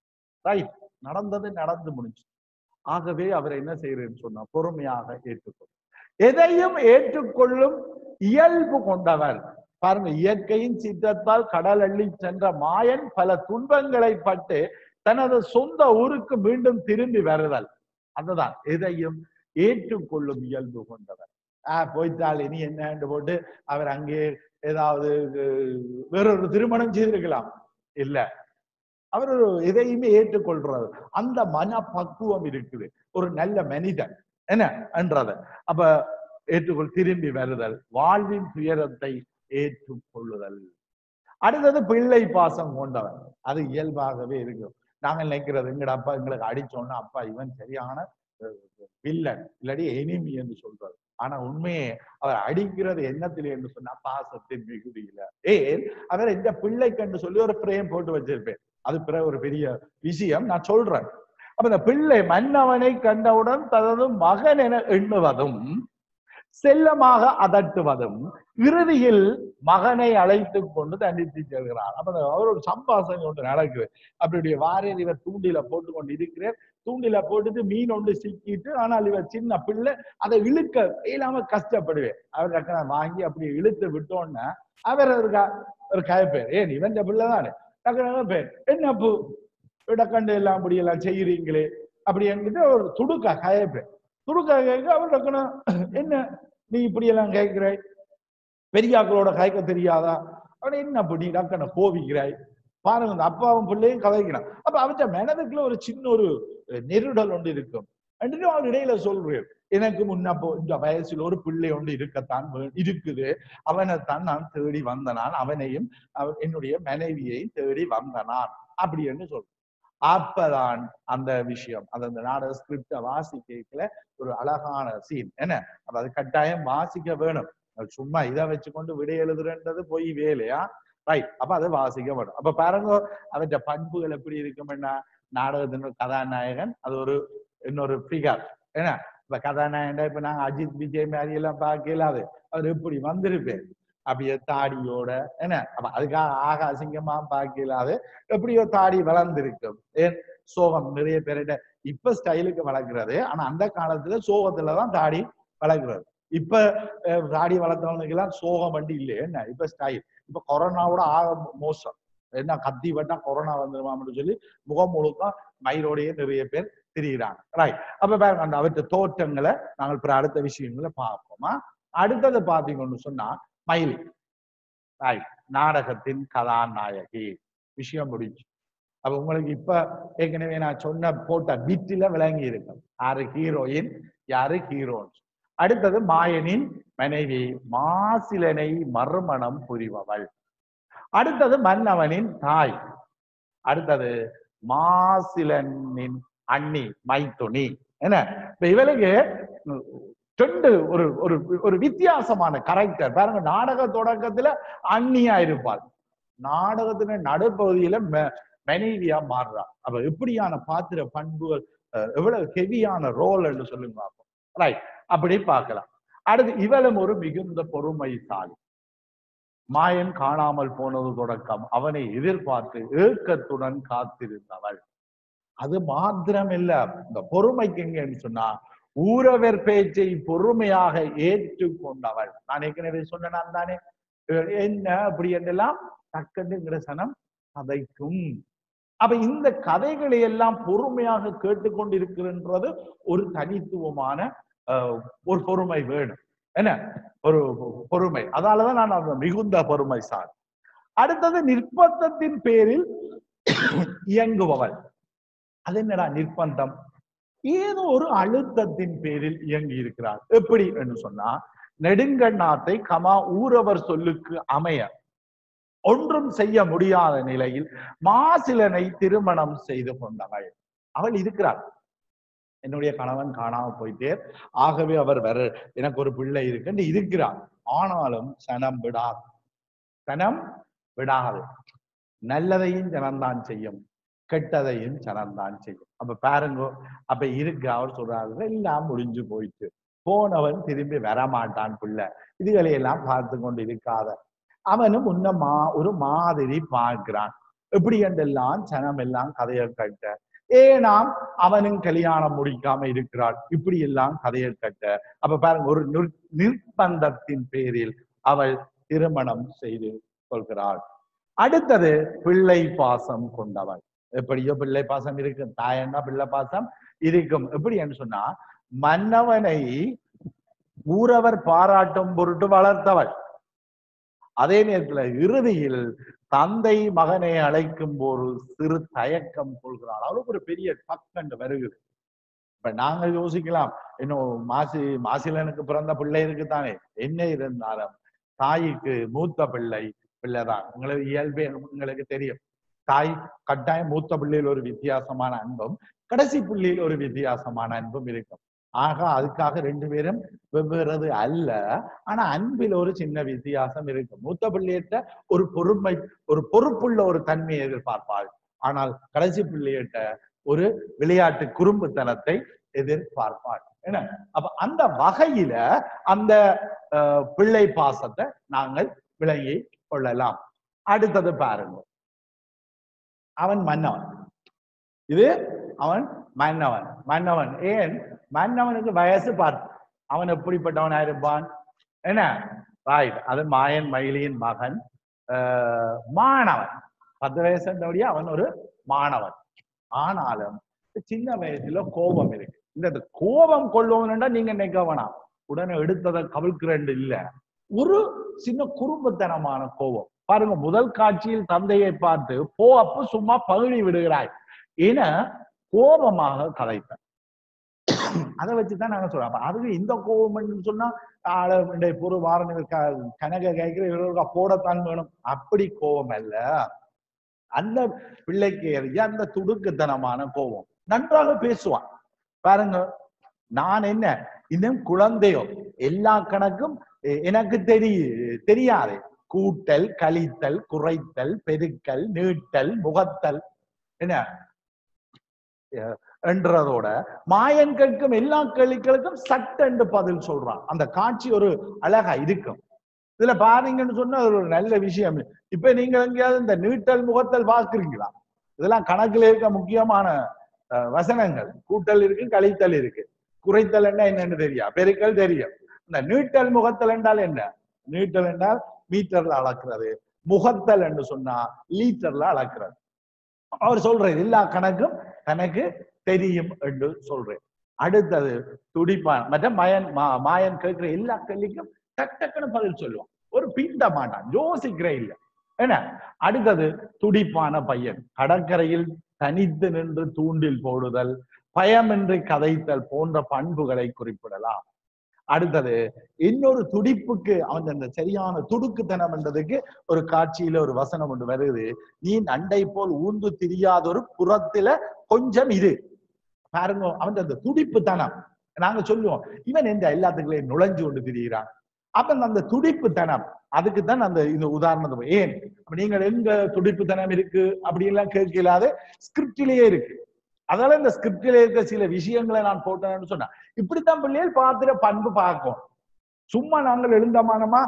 Speaker 1: ரைட் நடந்தது நடந்து முடிஞ்சு ஆகவே அவர் என்ன செய்யறேன்னு சொன்னா பொறுமையாக ஏற்றுக்கொள்ளும் எதையும் ஏற்றுக்கொள்ளும் இயல்பு கொண்டவர் பாருங்க இயற்கையின் சித்தத்தால் கடல் அள்ளி சென்ற மாயன் பல துன்பங்களை பட்டு தனது சொந்த ஊருக்கு மீண்டும் திரும்பி வருதல் அதுதான் எதையும் ஏற்றுக்கொள்ளும் இயல்பு கொண்டவர் ஆஹ் போய்த்தாள் இனி என்னன்னு போட்டு அவர் அங்கே ஏதாவது அஹ், வேறொரு திருமணம் செய்திருக்கலாம் இல்ல அவர் ஒரு எதையுமே ஏற்றுக்கொள்றது அந்த மன பக்குவம் இருக்குது ஒரு நல்ல மனிதன் என்ன என்றத அப்ப ஏற்றுக்கொள் திரும்பி வருதல் வாழ்வின் துயரத்தை ஏற்றுக்கொள்ளுதல் அடுத்தது பிள்ளை பாசம் கொண்டவன் அது இயல்பாகவே இருக்கும் நாங்க நினைக்கிறது எங்கட அப்பா எங்களுக்கு அடிச்சோன்னா அப்பா இவன் சரியான வில்லன் இல்லாட்டி எனிமி என்று சொல்றது ஆனா உண்மையே அவர் அடிக்கிறது என்னத்திலே என்று சொன்னா பாசத்தின் மிகுதியில ஏன் அவர் இந்த பிள்ளைக்கு என்று சொல்லி ஒரு பிரேம் போட்டு வச்சிருப்பேன் அது பிறகு ஒரு பெரிய விஷயம் நான் சொல்றேன் அப்ப இந்த பிள்ளை மன்னவனை கண்டவுடன் தனது மகன் என எண்ணுவதும் செல்லமாக அதட்டுவதும் இறுதியில் மகனை அழைத்து கொண்டு தண்டித்து செல்கிறார் அப்ப அந்த அவர் ஒரு சம்பாசனை ஒன்று நடக்குது அப்படி வாரியர் இவர் தூண்டில போட்டு கொண்டு இருக்கிறார் தூண்டில போட்டுட்டு மீன் ஒன்று சிக்கிட்டு ஆனால் இவர் சின்ன பிள்ளை அதை இழுக்க இல்லாம கஷ்டப்படுவேன் அவர் டக்குன வாங்கி அப்படி இழுத்து விட்டோன்னா அவர் ஒரு க- ஒரு கயப்பேர் ஏன் இவன் பிள்ளை தானே டக்குன பேர் என்ன பூ இடக்கண்டு எல்லாம் அப்படி எல்லாம் செய்யறீங்களே அப்படி என்கிட்ட ஒரு துடுக்க கயப்பேன் துடுக்க கேட்க அவர் டக்குன என்ன நீ இப்படி எல்லாம் கேட்கிறாய் பெரியாக்களோட கயக்க தெரியாதா அவன் என்ன அப்படி டக்குன கோவிக்கிறாய் பாருங்க இந்த அப்பாவும் பிள்ளையும் கதைக்கிறான் அப்ப அவற்ற மனதுக்குள்ள ஒரு சின்ன ஒரு நெருடல் ஒன்று இருக்கும் என்று அவர் இடையில சொல்றேன் எனக்கு முன்னப்போ இந்த வயசுல ஒரு பிள்ளை ஒன்று இருக்கத்தான் வே- இருக்குது அவனைத்தான் நான் தேடி வந்தனான் அவனையும் அவ- என்னுடைய மனைவியை தேடி வந்தனான் அப்படி என்று சொல்றேன் அப்பதான் அந்த விஷயம் அந்த அந்த நாடக ஸ்கிரிப்ட வாசிக்கல ஒரு அழகான சீன் என்ன அப்ப அது கட்டாயம் வாசிக்க வேணும் அது சும்மா இதை வச்சுக்கொண்டு விடை எழுதுறன்றது போய் வேலையா ரைட் அப்ப அதை வாசிக்க வேணும் அப்ப பாருங்க அவற்ற பண்புகள் எப்படி இருக்கும்னா நாடகத்தின் ஒரு கதாநாயகன் அது ஒரு இன்னொரு ஃபிகர் என்ன இப்ப கதாநாயகன் இப்ப நாங்க அஜித் விஜய் மாதிரி எல்லாம் பார்க்கல அது அவர் எப்படி வந்திருப்பேன் அப்படியே தாடியோட என்ன அப்ப அதுக்காக ஆக அசிங்கமா பார்க்கல அது எப்படியோ தாடி வளர்ந்திருக்கும் ஏன் சோகம் நிறைய பேர்கிட்ட இப்ப ஸ்டைலுக்கு வளர்க்கிறது ஆனா அந்த காலத்துல சோகத்துலதான் தாடி வளர்க்கிறது இப்ப அஹ், தாடி வளர்த்தவனுக்கு எல்லாம் சோகம் வண்டி இல்லையே என்ன இப்ப ஸ்டைல் இப்ப கொரோனாவோட ஆக மோசம் என்ன கத்தி வட்டா கொரோனா வந்துருமான்னு சொல்லி முகம் முழுக்க மயிரோடையே நிறைய பேர் திரியிறாங்க ரைட் அப்ப பாருங்க அந்த அவற்ற தோற்றங்களை நாங்கள் பிற அடுத்த விஷயங்களை பார்ப்போமா அடுத்தது பாத்தீங்கன்னு சொன்னா மயிலி ரைட் நாடகத்தின் கதாநாயகி விஷயம் முடிஞ்சு அப்ப உங்களுக்கு இப்ப ஏற்கனவே நான் சொன்ன போட்ட பிட்டில விளங்கி இருக்கும் யாரு ஹீரோயின் யாரு ஹீரோன் அடுத்தது மாயனின் மனைவி மாசிலனை மறுமணம் புரிபவள் அடுத்தது மன்னவனின் தாய் அடுத்தது மாசிலனின் அண்ணி மைத்துனி என்ன இப்ப இவளுக்கு உம், ரெண்டு ஒரு ஒரு ஒரு வித்தியாசமான கரெக்டர் பாருங்க நாடக தொடக்கத்துல அண்ணியா இருப்பாள் நாடகத்துல நடுப்பகுதியில ம- மனைவியா மாறுறா அப்ப எப்படியான பாத்திர பண்புகள் அஹ், எவ்வளவு ஹெவியான ரோல் என்று சொல்லுங்க ரைட் அப்படி பார்க்கலாம் அடுத்து இவளும் ஒரு மிகுந்த பொறுமைசாலி மாயன் காணாமல் போனது தொடக்கம் அவனை எதிர்பார்த்து ஏக்கத்துடன் காத்திருந்தவள் அது மாத்திரம் இல்ல இந்த பொறுமைக்கு எங்கன்னு சொன்னா ஊரவர் பேச்சை பொறுமையாக ஏற்றுக்கொண்டவள் நான் ஏற்கனவே சொன்னேன் தானே அஹ் என்ன அப்படி என்றெல்லாம் டக்குங்கிற சனம் கதைக்கும் அப்ப இந்த கதைகளை எல்லாம் பொறுமையாக கேட்டுக்கொண்டிருக்கின்றது ஒரு தனித்துவமான அஹ், ஒரு பொறுமை வேணும் என்ன ஒரு பொறுமை அதாலதான் நான் அந்த மிகுந்த பொறுமை சார் அடுத்தது நிர்பந்தத்தின் பேரில் இயங்குபவள் அது என்னடா நிர்பந்தம் ஏதோ ஒரு அழுத்தத்தின் பேரில் இயங்கி இருக்கிறார் எப்படி என்று சொன்னா நெடுங்கண்ணாத்தை கமா ஊரவர் சொல்லுக்கு அமைய ஒன்றும் செய்ய முடியாத நிலையில் மாசிலனை திருமணம் செய்து கொண்டவள் அவள் இருக்கிறாள் என்னுடைய கணவன் காணாம போயிட்டே ஆகவே அவர் வர எனக்கு ஒரு பிள்ளை இருக்குன்னு இருக்கிறார் ஆனாலும் சனம் விடாது சனம் விடாது நல்லதையும் ஜனம்தான் செய்யும் கெட்டதையும் ஜனம்தான் செய்யும் அப்ப பாருங்க அப்ப இருக்கு அவர் சொல்றாரு எல்லாம் முடிஞ்சு போயிட்டு போனவன் திரும்பி வரமாட்டான் பிள்ளை இதுகளை எல்லாம் பார்த்து கொண்டு இருக்காத அவனும் முன்ன மா ஒரு மாதிரி பார்க்கிறான் எப்படி என்றெல்லாம் ஜனம் எல்லாம் கதையை கட்ட ஏனாம் அவனும் கல்யாணம் முடிக்காம இருக்கிறாள் இப்படி எல்லாம் கதையை கட்ட அப்ப பாருங்க ஒரு நிர்- நிர்பந்தத்தின் பேரில் அவள் திருமணம் செய்து கொள்கிறாள் அடுத்தது பிள்ளை பாசம் கொண்டவள் எப்படியோ பிள்ளை பாசம் இருக்கும் தாயன்னா பிள்ளை பாசம் இருக்கும் எப்படி என்று சொன்னா மன்னவனை ஊரவர் பாராட்டும் பொருட்டு வளர்த்தவள் அதே நேரத்துல இறுதியில் தந்தை மகனை அழைக்கும் போது சிறு தயக்கம் கொள்கிறாள் அவளுக்கு ஒரு பெரிய பக்கண்டு வருகுது இப்ப நாங்க யோசிக்கலாம் இன்னும் மாசி மாசிலனுக்கு பிறந்த பிள்ளை இருக்குதானே என்ன இருந்தாலும் தாய்க்கு மூத்த பிள்ளை பிள்ளைதான் உங்களுக்கு இயல்பே உங்களுக்கு தெரியும் தாய் கட்டாயம் மூத்த பிள்ளையில் ஒரு வித்தியாசமான அன்பும் கடைசி பிள்ளையில் ஒரு வித்தியாசமான அன்பும் இருக்கும் ஆக அதுக்காக ரெண்டு பேரும் வெவ்வேறது அல்ல ஆனா அன்பில் ஒரு சின்ன வித்தியாசம் இருக்கு மூத்த பிள்ளையிட்ட ஒரு பொறுமை ஒரு பொறுப்புள்ள ஒரு தன்மையை எதிர்பார்ப்பாள் ஆனால் கடைசி பிள்ளையிட்ட ஒரு விளையாட்டு குறும்புத்தனத்தை எதிர்பார்ப்பாள் என்ன அப்ப அந்த வகையில அந்த அஹ், பிள்ளை பாசத்தை நாங்கள் விளங்கி கொள்ளலாம் அடுத்தது பாருங்க அவன் மன்னவன் இது அவன் மன்னவன் மன்னவன் ஏன் மன்னவனுக்கு வயசு பார்த்து அவன் எப்படிப்பட்டவனா இருப்பான் என்ன ரைட் அது மாயன் மயிலியின் மகன் ஆஹ், மாணவன் பத்து வயசுன்றபடியே அவன் ஒரு மாணவன் ஆனாலும் சின்ன வயசுல கோபம் இருக்கு இந்த இந்த கோபம் கொள்ளுவோம்னா நீங்க நினைக்க வேணாம் உடனே எடுத்ததை கவிழ்க்கிறேன் இல்ல ஒரு சின்ன குறும்புத்தனமான கோபம் பாருங்க முதல் காட்சியில் தந்தையை பார்த்து போ அப்பு சும்மா பகுடி விடுகிறாய் என கோபமாக கதைப்பேன் அதை வச்சுதான் நாங்க சொல்றோம் அப்ப அதுக்கு இந்த கோபம்னு சொன்னா ஆள வேண்டிய பொறு வாரணி கனக கேட்கிற இவர்களுக்கு போடத்தான் வேணும் அப்படி கோபம் அல்ல அந்த பிள்ளைக்கு எதிராக அந்த துடுக்குத்தனமான கோபம் நன்றாக பேசுவான் பாருங்க நான் என்ன இன்னும் குழந்தையோ எல்லா கணக்கும் எ- எனக்கு தெரிய தெரியாது கூட்டல் கழித்தல் குறைத்தல் பெருக்கல் நீட்டல் முகத்தல் என்ன அஹ் என்றதோட மாயன் கேட்கும் எல்லா கேள்விகளுக்கும் சட்டென்று பதில் சொல்றான் அந்த காட்சி ஒரு அழகா இருக்கும் இதுல பாருங்கன்னு சொன்னா அது ஒரு நல்ல விஷயம் இப்ப நீங்க எங்கேயாவது இந்த நீட்டல் முகத்தல் பாக்குறீங்களா இதெல்லாம் கணக்குல இருக்க முக்கியமான அஹ், வசனங்கள் கூட்டல் இருக்கு கழித்தல் இருக்கு குறைத்தல் என்ன என்னன்னு தெரியும் பெருக்கல் தெரியும் இந்த நீட்டல் முகத்தல் என்றால் என்ன நீட்டல் என்றால் மீட்டர்ல அளக்கிறது முகத்தல் என்று சொன்னா லீட்டர்ல அளக்கிறது அவர் சொல்றாரு எல்லா கணக்கும் தனக்கு தெரியும் என்று சொல்றேன் அடுத்தது துடிப்பான் மற்ற மயன் மா- மாயன் கேட்கிற எல்லா கேள்விக்கும் டக் டக்குன்னு பதில் சொல்லுவான் ஒரு பிந்த மாட்டான் யோசிக்கிறே இல்ல என்ன அடுத்தது துடிப்பான பையன் கடற்கரையில் தனித்து நின்று தூண்டில் போடுதல் பயமின்றி கதைத்தல் போன்ற பண்புகளை குறிப்பிடலாம் அடுத்தது இன்னொரு துடிப்புக்கு அவன் அந்த சரியான துடுக்குத்தனம் என்றதுக்கு ஒரு காட்சியில ஒரு வசனம் ஒன்று வருது நீ நண்டை போல் ஊந்து திரியாதொரு புறத்தில கொஞ்சம் இது பாருங்க அவன் அந்த துடிப்பு தனம் நாங்க சொல்லுவோம் இவன் எந்த எல்லாத்துக்குள்ளேயும் நுழைஞ்சு கொண்டு திரிகிறான் அப்ப அந்த துடிப்பு தனம் அதுக்கு தான் அந்த இந்த உதாரணத்தை ஏன் அப்ப நீங்கள் எங்க துடிப்பு தனம் இருக்கு அப்படி எல்லாம் கேட்கலாது ஸ்கிரிப்டிலேயே இருக்கு அதனால இந்த ஸ்கிரிப்டிலே இருக்க சில விஷயங்களை நான் போட்டேன்னு சொன்னேன் இப்படித்தான் பிள்ளைகள் பார்த்துட்டு பண்பு பார்க்கும் சும்மா நாங்கள் எழுந்தமானமா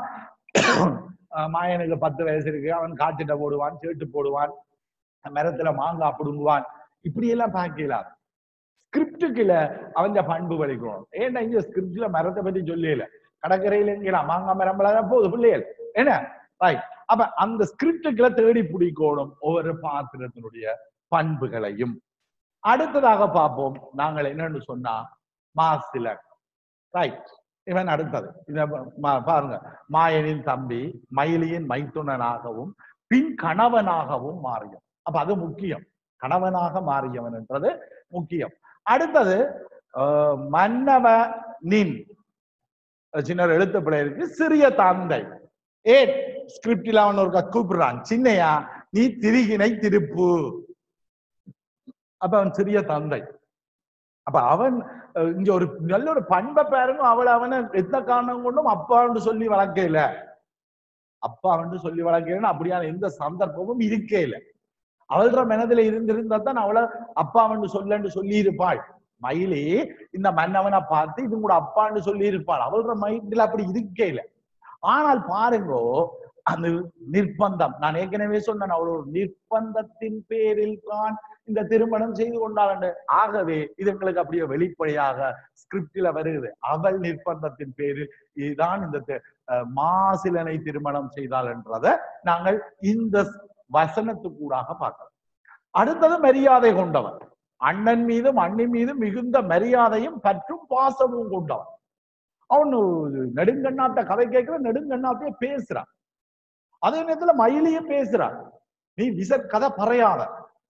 Speaker 1: அஹ் மாயனுக்கு பத்து வயசு இருக்கு அவன் காய்ச்சிட்ட போடுவான் சேட்டு போடுவான் மரத்துல மாங்காய் பிடுங்குவான் இப்படி எல்லாம் பார்க்கலாம் ஸ்கிரிப்டுக்குள்ள அவன் பண்பு வலிக்கணும் ஏன்னா இங்க ஸ்கிரிப்ட்ல மரத்தை பத்தி சொல்லல கடற்கரையில எங்கலாம் மாங்காய் மரம் வளர போகுது பிள்ளைகள் என்ன ரைட் அப்ப அந்த ஸ்கிரிப்டுக்குள்ள தேடி பிடிக்கணும் ஒவ்வொரு பாத்திரத்தினுடைய பண்புகளையும் அடுத்ததாக பார்ப்போம் நாங்கள் என்னன்னு சொன்னா மாசிலர் ரைட் இவன் அடுத்தது இத பா- பாருங்க மாயனின் தம்பி மயிலியின் மைத்துனனாகவும் பின் கணவனாகவும் மாறியவன் அப்ப அது முக்கியம் கணவனாக மாறியவன் என்றது முக்கியம் அடுத்தது அஹ், மன்னவனின் சின்ன ஒரு எழுத்து பிழை இருக்கு சிறிய தந்தை ஏன் ஸ்கிரிப்டில் அவன் ஒரு கூப்பிடுறான் சின்னையா நீ திரிகினை திருப்பு அப்ப அவன் சிறிய தந்தை அப்ப அவன் அஹ், இங்க ஒரு நல்ல ஒரு பண்பை பாருங்க அவளை அவனை எந்த காரணம் கொண்டும் அப்பான்னு சொல்லி வளர்க்கல அப்பா வந்து சொல்லி வளர்க்கிறேன்னு அப்படியான எந்த சந்தர்ப்பமும் இருக்கே இல்ல அவள்ற மனதில இருந்திருந்தா தான் அவளை அப்பா வந்து சொல்லன்னு சொல்லி இருப்பாள் மயிலே இந்த மன்னவனை பார்த்து இது கூட அப்பான்னு சொல்லி இருப்பாள் அவள்ற மைண்ட்ல அப்படி இருக்கே இல்ல ஆனால் பாருங்கோ அந்த நிர்பந்தம் நான் ஏற்கனவே சொன்னேன் அவள் ஒரு நிர்பந்தத்தின் பேரில் தான் இந்த திருமணம் செய்து கொண்டாள் என்று. ஆகவே இது எங்களுக்கு அப்படியே வெளிப்படையாக ஸ்கிரிப்டில வருகிறது அவள் நிர்பந்தத்தின் பேரில் இதுதான் இந்த தி- அஹ் மாசிலனை திருமணம் செய்தாள் என்றதை நாங்கள் இந்த வசனத்துக்கூடாக பார்க்கலாம் அடுத்தது மரியாதை கொண்டவன் அண்ணன் மீதும் அண்ணன் மீதும் மிகுந்த மரியாதையும் பற்றும் பாசமும் கொண்டவன் அவன் நெடுங்கண்ணாத்த கதை கேட்கிற நெடுங்கண்ணாத்தையே பேசுறான் அதே நேரத்துல மயிலையும் பேசுறான் நீ விச கதை பறையாத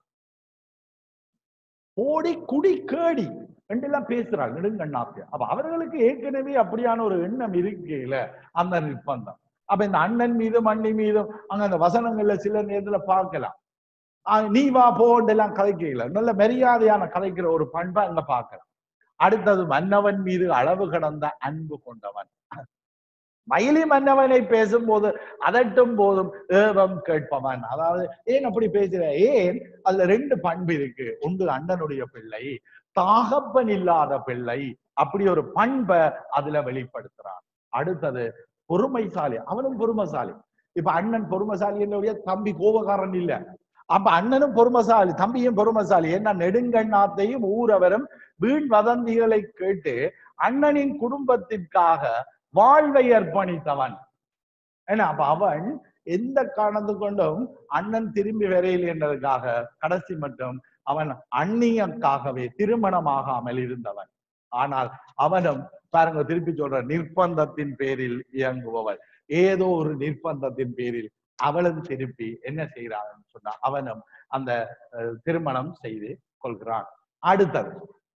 Speaker 1: ஓடி குடி கேடி ரெண்டெல்லாம் பேசுறாங்க நெடுங்கண்ணாப்பிய அப்ப அவர்களுக்கு ஏற்கனவே அப்படியான ஒரு எண்ணம் இருக்கையில அந்த நிர்பந்தம் அப்ப இந்த அண்ணன் மீதும் அண்ணி மீதும் அங்க அந்த வசனங்கள்ல சில நேரத்துல பார்க்கலாம் ஆஹ் நீ வா போண்டெல்லாம் கதைக்கல நல்ல மரியாதையான கதைக்கிற ஒரு பண்பை அங்க பார்க்கலாம் அடுத்தது மன்னவன் மீது அளவு கடந்த அன்பு கொண்டவன் மயிலி மன்னவனை பேசும்போது அதட்டும் போதும் ஏவம் கேட்பவன் அதாவது ஏன் அப்படி பேசுற ஏன் அதுல ரெண்டு பண்பு இருக்கு ஒன்று அண்ணனுடைய பிள்ளை தாகப்பன் இல்லாத பிள்ளை அப்படி ஒரு பண்பை அதுல வெளிப்படுத்துறான் அடுத்தது பொறுமைசாலி அவனும் பொறுமைசாலி இப்ப அண்ணன் பொறுமைசாலி என்னுடைய தம்பி கோபக்காரன் இல்ல அப்ப அண்ணனும் பொறுமைசாலி தம்பியும் பொறுமைசாலி ஏன்னா நெடுங்கண்ணாத்தையும் ஊரவரும் வீண் வதந்திகளை கேட்டு அண்ணனின் குடும்பத்திற்காக வாழ்வை அர்ப்பணித்தவன் ஏன்னா அப்ப அவன் எந்த காரணத்து கொண்டும் அண்ணன் திரும்பி வரையில் என்றதுக்காக கடைசி மட்டும் அவன் அந்நியக்காகவே திருமணமாகாமல் இருந்தவன் ஆனால் அவனும் பாருங்க திருப்பி சொல்ற நிர்பந்தத்தின் பேரில் இயங்குபவள் ஏதோ ஒரு நிர்பந்தத்தின் பேரில் அவளும் திருப்பி என்ன செய்கிறான்னு சொன்னா அவனும் அந்த அஹ், திருமணம் செய்து கொள்கிறான் அடுத்தது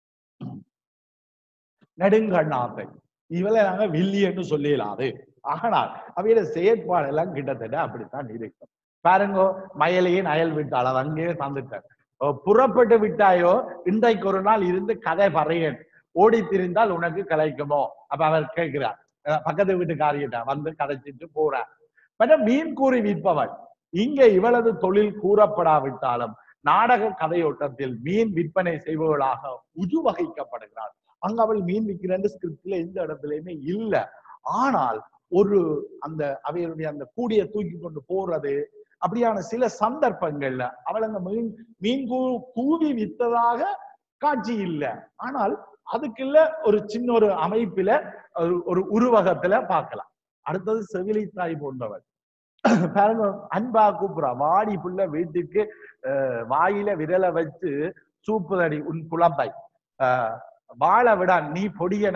Speaker 1: நெடுங்கண்ணாத்தை இவளை நாங்க வில்லியன்னு சொல்லிடலாது ஆனால் அவையோட செயற்பாடு எல்லாம் கிட்டத்தட்ட அப்படித்தான் இருக்கும் பாருங்க மயலையின் அயல் விட்டாள் அது அங்கேயே தந்துட்டார் அஹ் புறப்பட்டு விட்டாயோ இன்றைக்கு ஒரு நாள் இருந்து கதை பறையன் ஓடி திரிந்தால் உனக்கு கலைக்குமோ அப்ப அவர் கேட்கிறார் அஹ் பக்கத்து வீட்டுக்காரியிட்ட வந்து கதைச்சிட்டு போறார் பட் மீன் கூறி விற்பவன் இங்க இவளது தொழில் கூறப்படாவிட்டாலும் நாடக கதையோட்டத்தில் மீன் விற்பனை செய்பவளாக உருவகிக்கப்படுகிறாள் அங்க அவள் மீன் விற்கிறேன்னு ஸ்கிரிப்ட்ல எந்த இடத்துலயுமே இல்ல ஆனால் ஒரு அந்த அவைகளுடைய அந்த கூடிய தூக்கி கொண்டு போறது அப்படியான சில சந்தர்ப்பங்கள்ல அவள் அங்க மீன் மீன் கூ கூவி வித்ததாக காட்சி இல்ல ஆனால் அதுக்குள்ள ஒரு சின்ன ஒரு அமைப்பில ஒரு ஒரு உருவகத்துல பார்க்கலாம் அடுத்தது செவிலி தாய் போன்றவர் பாருங்க அன்பா கூப்பிடுறா வாடி புள்ள வீட்டுக்கு அஹ், வாயில விரலை வச்சு சூப்புதடி உன் குழம்பை அஹ், வாழ விடா நீ பொடியன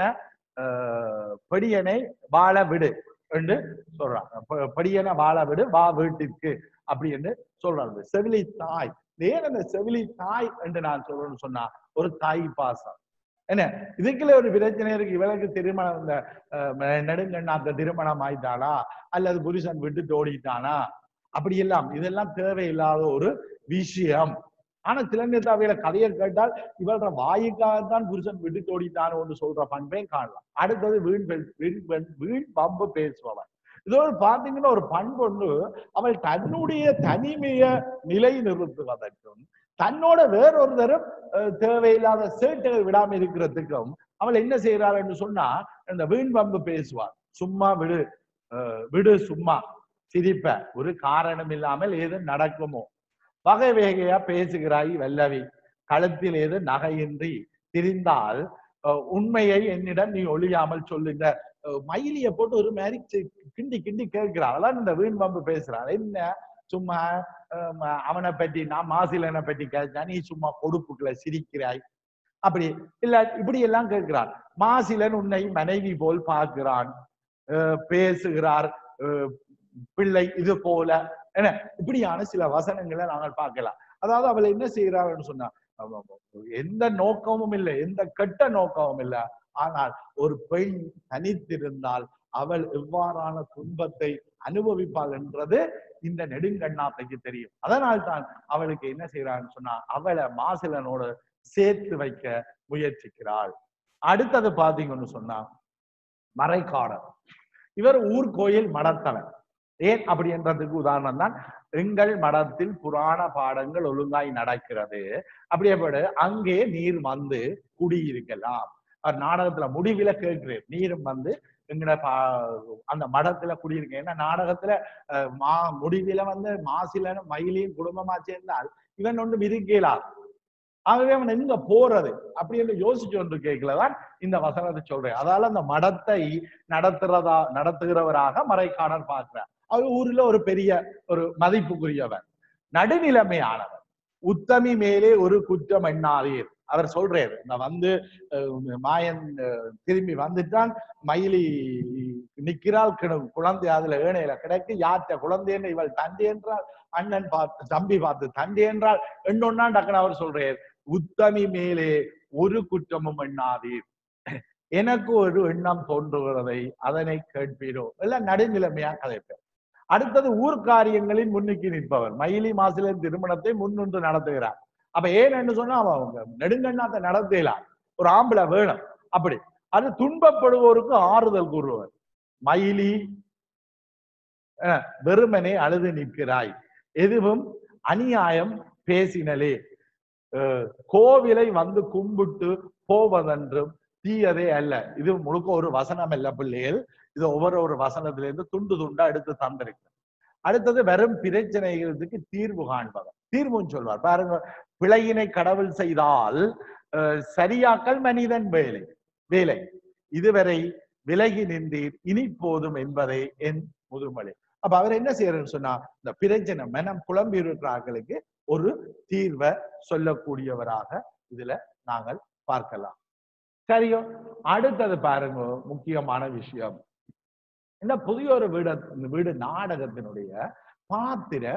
Speaker 1: அஹ், பொடியனை வாழ விடு என்று சொல்றாங்க பொ- பொடியனை வாழ விடு வா வீட்டிற்கு அப்படி என்று சொல்றாங்க செவிலி தாய் ஏன் அந்த செவிலி தாய் என்று நான் சொல்லணும்னு சொன்னா ஒரு தாய் பாசம் என்ன இதுக்குள்ள ஒரு பிரச்சனை இருக்கு இவளுக்கு திருமணம் இந்த அஹ், நெடுங்கண்ணாத்த திருமணம் ஆயிட்டாளா அல்லது புருஷன் விட்டு ஓடிட்டானா அப்படி எல்லாம் இதெல்லாம் தேவையில்லாத ஒரு விஷயம் ஆனா சில நேரத்தில் அவையில கதையை கேட்டால் இவளோட வாயுக்காகத்தான் புருஷன் விட்டு ஓடிட்டான்னு ஒன்று சொல்ற பண்பையும் காணலாம் அடுத்தது வீண் பெண் வீண் பெண் வீண் பம்பு பேசுபவன் இதோடு பாத்தீங்கன்னா ஒரு பண்பு ஒன்று அவள் தன்னுடைய தனிமைய நிலை நிறுத்துவதற்கும் தன்னோட வேறொருத்தரும் அஹ், தேவையில்லாத சேட்டைகள் விடாம இருக்கிறதுக்கும் அவள் என்ன செய்யறாள் என்று சொன்னா இந்த வீண் பம்பு பேசுவாள் சும்மா விடு அஹ், விடு சும்மா சிரிப்ப ஒரு காரணம் இல்லாமல் ஏது நடக்குமோ வகை வேகையா பேசுகிறாய் வல்லவி கழுத்தில் ஏது நகையின்றி திரிந்தால் அஹ், உண்மையை என்னிடம் நீ ஒழியாமல் சொல்லுங்க அஹ், மயிலிய போட்டு ஒரு மாதிரி சி- கிண்டி கிண்டி கேட்கிறாள் அதான் இந்த வீண் பம்பு பேசுறாள் என்ன சும்மா அஹ், ம- அவனை பற்றி நான் மாசிலனை பற்றி கேட்டா நீ சும்மா கொடுப்புக்களை சிரிக்கிறாய் அப்படி இல்ல இப்படி எல்லாம் கேட்கிறார் மாசிலன் உன்னை மனைவி போல் பார்க்கிறான் அஹ், பேசுகிறார் அஹ், பிள்ளை இது போல என்ன இப்படியான சில வசனங்களை நாங்கள் பார்க்கலாம் அதாவது அவள் என்ன செய்கிறாள்னு சொன்னா அவ- அவ- எந்த நோக்கமும் இல்லை எந்த கெட்ட நோக்கமும் இல்லை ஆனால் ஒரு பெண் தனித்திருந்தால் அவள் எவ்வாறான துன்பத்தை அனுபவிப்பாள் என்றது இந்த நெடுங்கண்ணாத்தைக்கு தெரியும் அதனால் தான் அவளுக்கு என்ன செய்யறான்னு சொன்னா அவளை மாசிலனோடு சேர்த்து வைக்க முயற்சிக்கிறாள் அடுத்தது பாத்தீங்கன்னு சொன்னா மறைக்காடர் இவர் ஊர் கோயில் மடத்தவன் ஏன் அப்படி என்றதுக்கு உதாரணம் தான் எங்கள் மடத்தில் புராண பாடங்கள் ஒழுங்காய் நடக்கிறது அப்படியே போடு அங்கே நீர் வந்து குடியிருக்கலாம் அவர் நாடகத்துல முடிவில கேட்கிறேன் நீரும் வந்து எங்கட பா அந்த மடத்துல குடியிருக்க ஏன்னா நாடகத்துல அஹ், மா முடிவில வந்து மாசிலனும் மயிலையும் குடும்பமா சேர்ந்தால் இவன் ஒன்று விதிக்கலாம் ஆகவே அவன் எங்க போறது அப்படி என்று யோசிச்சு ஒன்று கேட்கலதான் இந்த வசனத்தை சொல்றேன் அதால அந்த மடத்தை நடத்துறதா நடத்துகிறவராக மறைக்காடர் பார்க்கிறார் அவர் ஊர்ல ஒரு பெரிய ஒரு மதிப்புக்குரியவர் நடுநிலைமையானவர் உத்தமி மேலே ஒரு குற்றம் எண்ணாதீர் அவர் சொல்றாரு இந்த வந்து அஹ், மாயன் அஹ், திரும்பி வந்துட்டான் மயிலி நிக்கிறாள் கிண- குழந்தை அதுல ஏனையில கிடைக்கு யார்ட்ட குழந்தை என்று இவள் தந்தை என்றால் அண்ணன் பார்த்து தம்பி பார்த்து தந்தை என்றால் எண்ணொன்னா டக்குனு அவர் சொல்றார் உத்தமி மேலே ஒரு குற்றமும் எண்ணாதீர் எனக்கு ஒரு எண்ணம் தோன்றுகிறதை அதனை கேட்பீரோ எல்லாம் நடுநிலைமையா கதைப்பேன் அடுத்தது ஊர்க்காரியங்களின் முன்னுக்கு நிற்பவர் மயிலி மாசிலின் திருமணத்தை முன்னின்று நடத்துகிறார் அப்ப ஏன்னு சொன்னா அவ அவங்க நெடுங்கண்ணாத்தை நடத்தலாம் ஒரு ஆம்பளை வேணும் அப்படி அது துன்பப்படுவோருக்கு ஆறுதல் கூறுவர் மயிலி அஹ், வெறுமனே அழுது நிற்கிறாய் எதுவும் அநியாயம் பேசினலே அஹ், கோவிலை வந்து கும்பிட்டு போவதென்றும் தீயதே அல்ல இது முழுக்க ஒரு வசனம் அல்ல பிள்ளைகள் இது ஒவ்வொரு ஒரு வசனத்திலிருந்து துண்டு துண்டா எடுத்து தந்திருக்கு அடுத்தது வெறும் பிரச்சனைகளுக்கு தீர்வு காண்பவர் தீர்வுன்னு சொல்வார் பாருங்க பிழையினை கடவுள் செய்தால் அஹ், சரியாக்கல் மனிதன் வேலை வேலை இதுவரை விலகி நின்றீர் இனி போதும் என்பதே என் முதுமொழி அப்ப அவர் என்ன செய்யறன்னு சொன்னா இந்த பிரச்சனை மனம் குழம்பி இருக்கிறார்களுக்கு ஒரு தீர்வை சொல்லக்கூடியவராக இதுல நாங்கள் பார்க்கலாம் சரியோ அடுத்தது பாருங்க முக்கியமான விஷயம் இந்த புதிய ஒரு வீடு வீடு நாடகத்தினுடைய பாத்திர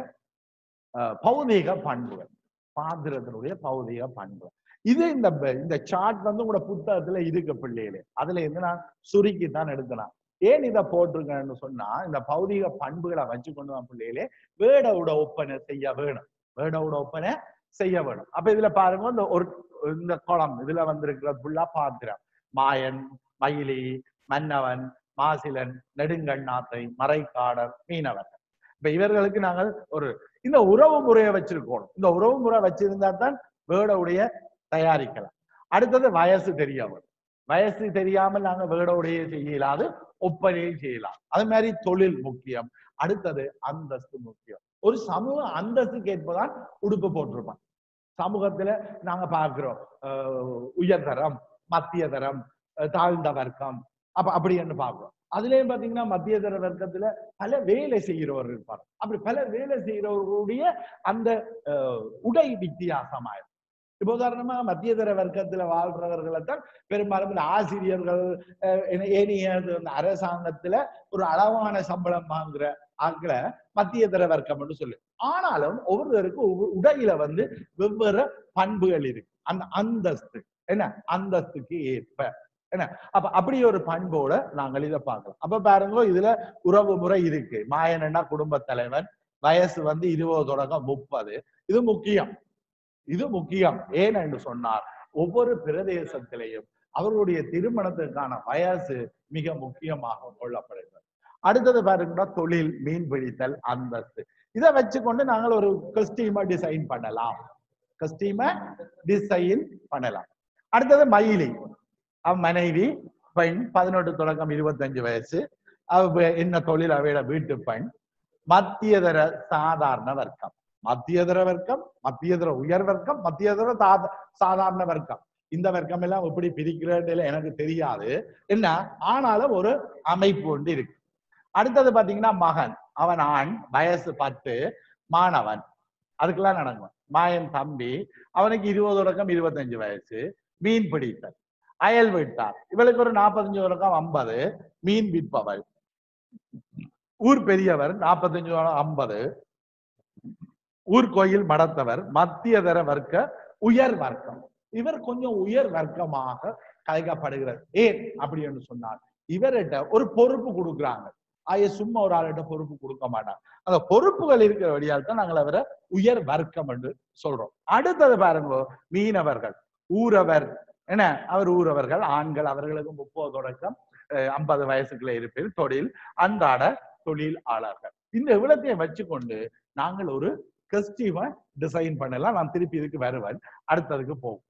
Speaker 1: அஹ், பௌதீக பண்புகள் பாத்திரத்தினுடைய பௌதீக பண்புகள் இது இந்த ப- இந்த சார்ட் வந்து உங்களோட புத்தகத்துல இருக்கு பிள்ளைகளே அதுல இருந்து நான் சுருக்கி தான் எடுக்கலாம் ஏன் இதை போட்டிருக்கேன்னு சொன்னா இந்த பௌதீக பண்புகளை வச்சு கொண்டு தான் பிள்ளைகளே வேடவுட ஒப்பனை செய்ய வேணும் வேடவுட ஒப்பனை செய்ய வேணும் அப்ப இதுல பாருங்க இந்த ஒரு இந்த குளம் இதுல வந்திருக்கிறது ஃபுல்லா பாத்திரம் மாயன் மயிலி மன்னவன் மாசிலன் நெடுங்கண்ணாத்தை மறைக்காடர் மீனவன் இப்ப இவர்களுக்கு நாங்கள் ஒரு இந்த உறவு முறையை வச்சிருக்கோம் இந்த உறவு முறை வச்சிருந்தா தான் வேடவுடைய தயாரிக்கலாம் அடுத்தது வயசு தெரியாமல் வயசு தெரியாமல் நாங்க வேடவுடைய செய்யலாது ஒப்பனையும் செய்யலாம் அது மாதிரி தொழில் முக்கியம் அடுத்தது அந்தஸ்து முக்கியம் ஒரு சமூக அந்தஸ்துக்கு ஏற்பதான் உடுப்பு போட்டிருப்பான் சமூகத்துல நாங்க பார்க்கிறோம் அஹ், உயர்தரம் மத்திய தரம் அஹ், தாழ்ந்த வர்க்கம் அப்ப அப்படின்னு பார்க்கிறோம் அதுலயும் பாத்தீங்கன்னா மத்திய தர வர்க்கத்துல பல வேலை செய்கிறவர் இருப்பார் அப்படி பல வேலை செய்கிறவர்களுடைய அந்த அஹ், உடை வித்தியாசமாயிருக்கும் இப்போ உதாரணமா மத்திய தர வர்க்கத்துல வாழ்றவர்களை தான் பெரும்பாலும் இந்த ஆசிரியர்கள் அஹ், ஏன- ஏனைய இந்த அரசாங்கத்துல ஒரு அளவான சம்பளம் வாங்குற ஆட்களை மத்திய தர வர்க்கம்னு சொல்லு ஆனாலும் ஒவ்வொருவருக்கும் ஒவ்வொரு உடையில வந்து வெவ்வேறு பண்புகள் இருக்கு அந்த அந்தஸ்து என்ன அந்தஸ்துக்கு ஏற்ப என்ன அப்ப அப்படி ஒரு பண்போட நாங்கள் இதை பார்க்கலாம் அப்ப பாருங்க இதுல உறவு முறை இருக்கு மாயனன்னா குடும்ப தலைவன் வயசு வந்து இருபது தொடக்கம் முப்பது இது முக்கியம் இது முக்கியம் ஏன் என்று சொன்னார் ஒவ்வொரு பிரதேசத்திலையும் அவர்களுடைய திருமணத்திற்கான வயசு மிக முக்கியமாக கொள்ளப்படுகிறது அடுத்தது பாருங்கன்னா தொழில் மீன் பிடித்தல் அந்தஸ்து இதை வச்சுக்கொண்டு நாங்கள் ஒரு கஸ்டீமை டிசைன் பண்ணலாம் கஸ்டீமை டிசைன் பண்ணலாம் அடுத்தது மயிலி அவ மனைவி பெண் பதினெட்டு தொடக்கம் இருபத்தஞ்சு வயசு அவ வே- என்ன தொழில் அவையோட வீட்டு பெண் மத்தியதர சாதாரண வர்க்கம் மத்தியதர வர்க்கம் மத்தியதர உயர் வர்க்கம் மத்தியதர சாத- சாதாரண வர்க்கம் இந்த வர்க்கம் எல்லாம் எப்படி பிரிக்கிறதுல எனக்கு தெரியாது என்ன ஆனாலும் ஒரு அமைப்பு ஒன்று இருக்கு அடுத்தது பாத்தீங்கன்னா மகன் அவன் ஆண் வயசு பத்து மாணவன் அதுக்கெல்லாம் நடக்கும் மாயன் தம்பி அவனுக்கு இருபது தொடக்கம் இருபத்தஞ்சு வயசு மீன் பிடித்தல் அயல் வீட்டார் இவளுக்கு ஒரு நாற்பத்தஞ்சு தொடக்கம் ஐம்பது மீன் விற்பவள் ஊர் பெரியவர் நாற்பத்தஞ்சு ஐம்பது ஊர் கோயில் மடத்தவர் மத்தியதர வர்க்க உயர் வர்க்கம் இவர் கொஞ்சம் உயர் வர்க்கமாக கலைக்கப்படுகிறது ஏன் அப்படி என்று சொன்னார் இவர்கிட்ட ஒரு பொறுப்பு கொடுக்குறாங்க ஆய சும்மா ஒரு ஆள்கிட்ட பொறுப்பு கொடுக்க மாட்டாங்க அந்த பொறுப்புகள் இருக்கிற வழியால் தான் நாங்கள் அவரை உயர் வர்க்கம் என்று சொல்றோம் அடுத்தது பாருங்க மீனவர்கள் ஊரவர் என்ன அவர் ஊரவர்கள் ஆண்கள் அவர்களுக்கு முப்பது தொடக்கம் ஐம்பது வயசுக்குள்ள இருப்பில் தொழில் அன்றாட தொழிலாளர்கள் இந்த இவ்வளத்தையும் வச்சுக்கொண்டு நாங்கள் ஒரு கஸ்டீமை டிசைன் பண்ணலாம் நான் திருப்பி இதுக்கு வருவேன் அடுத்ததுக்கு போவோம்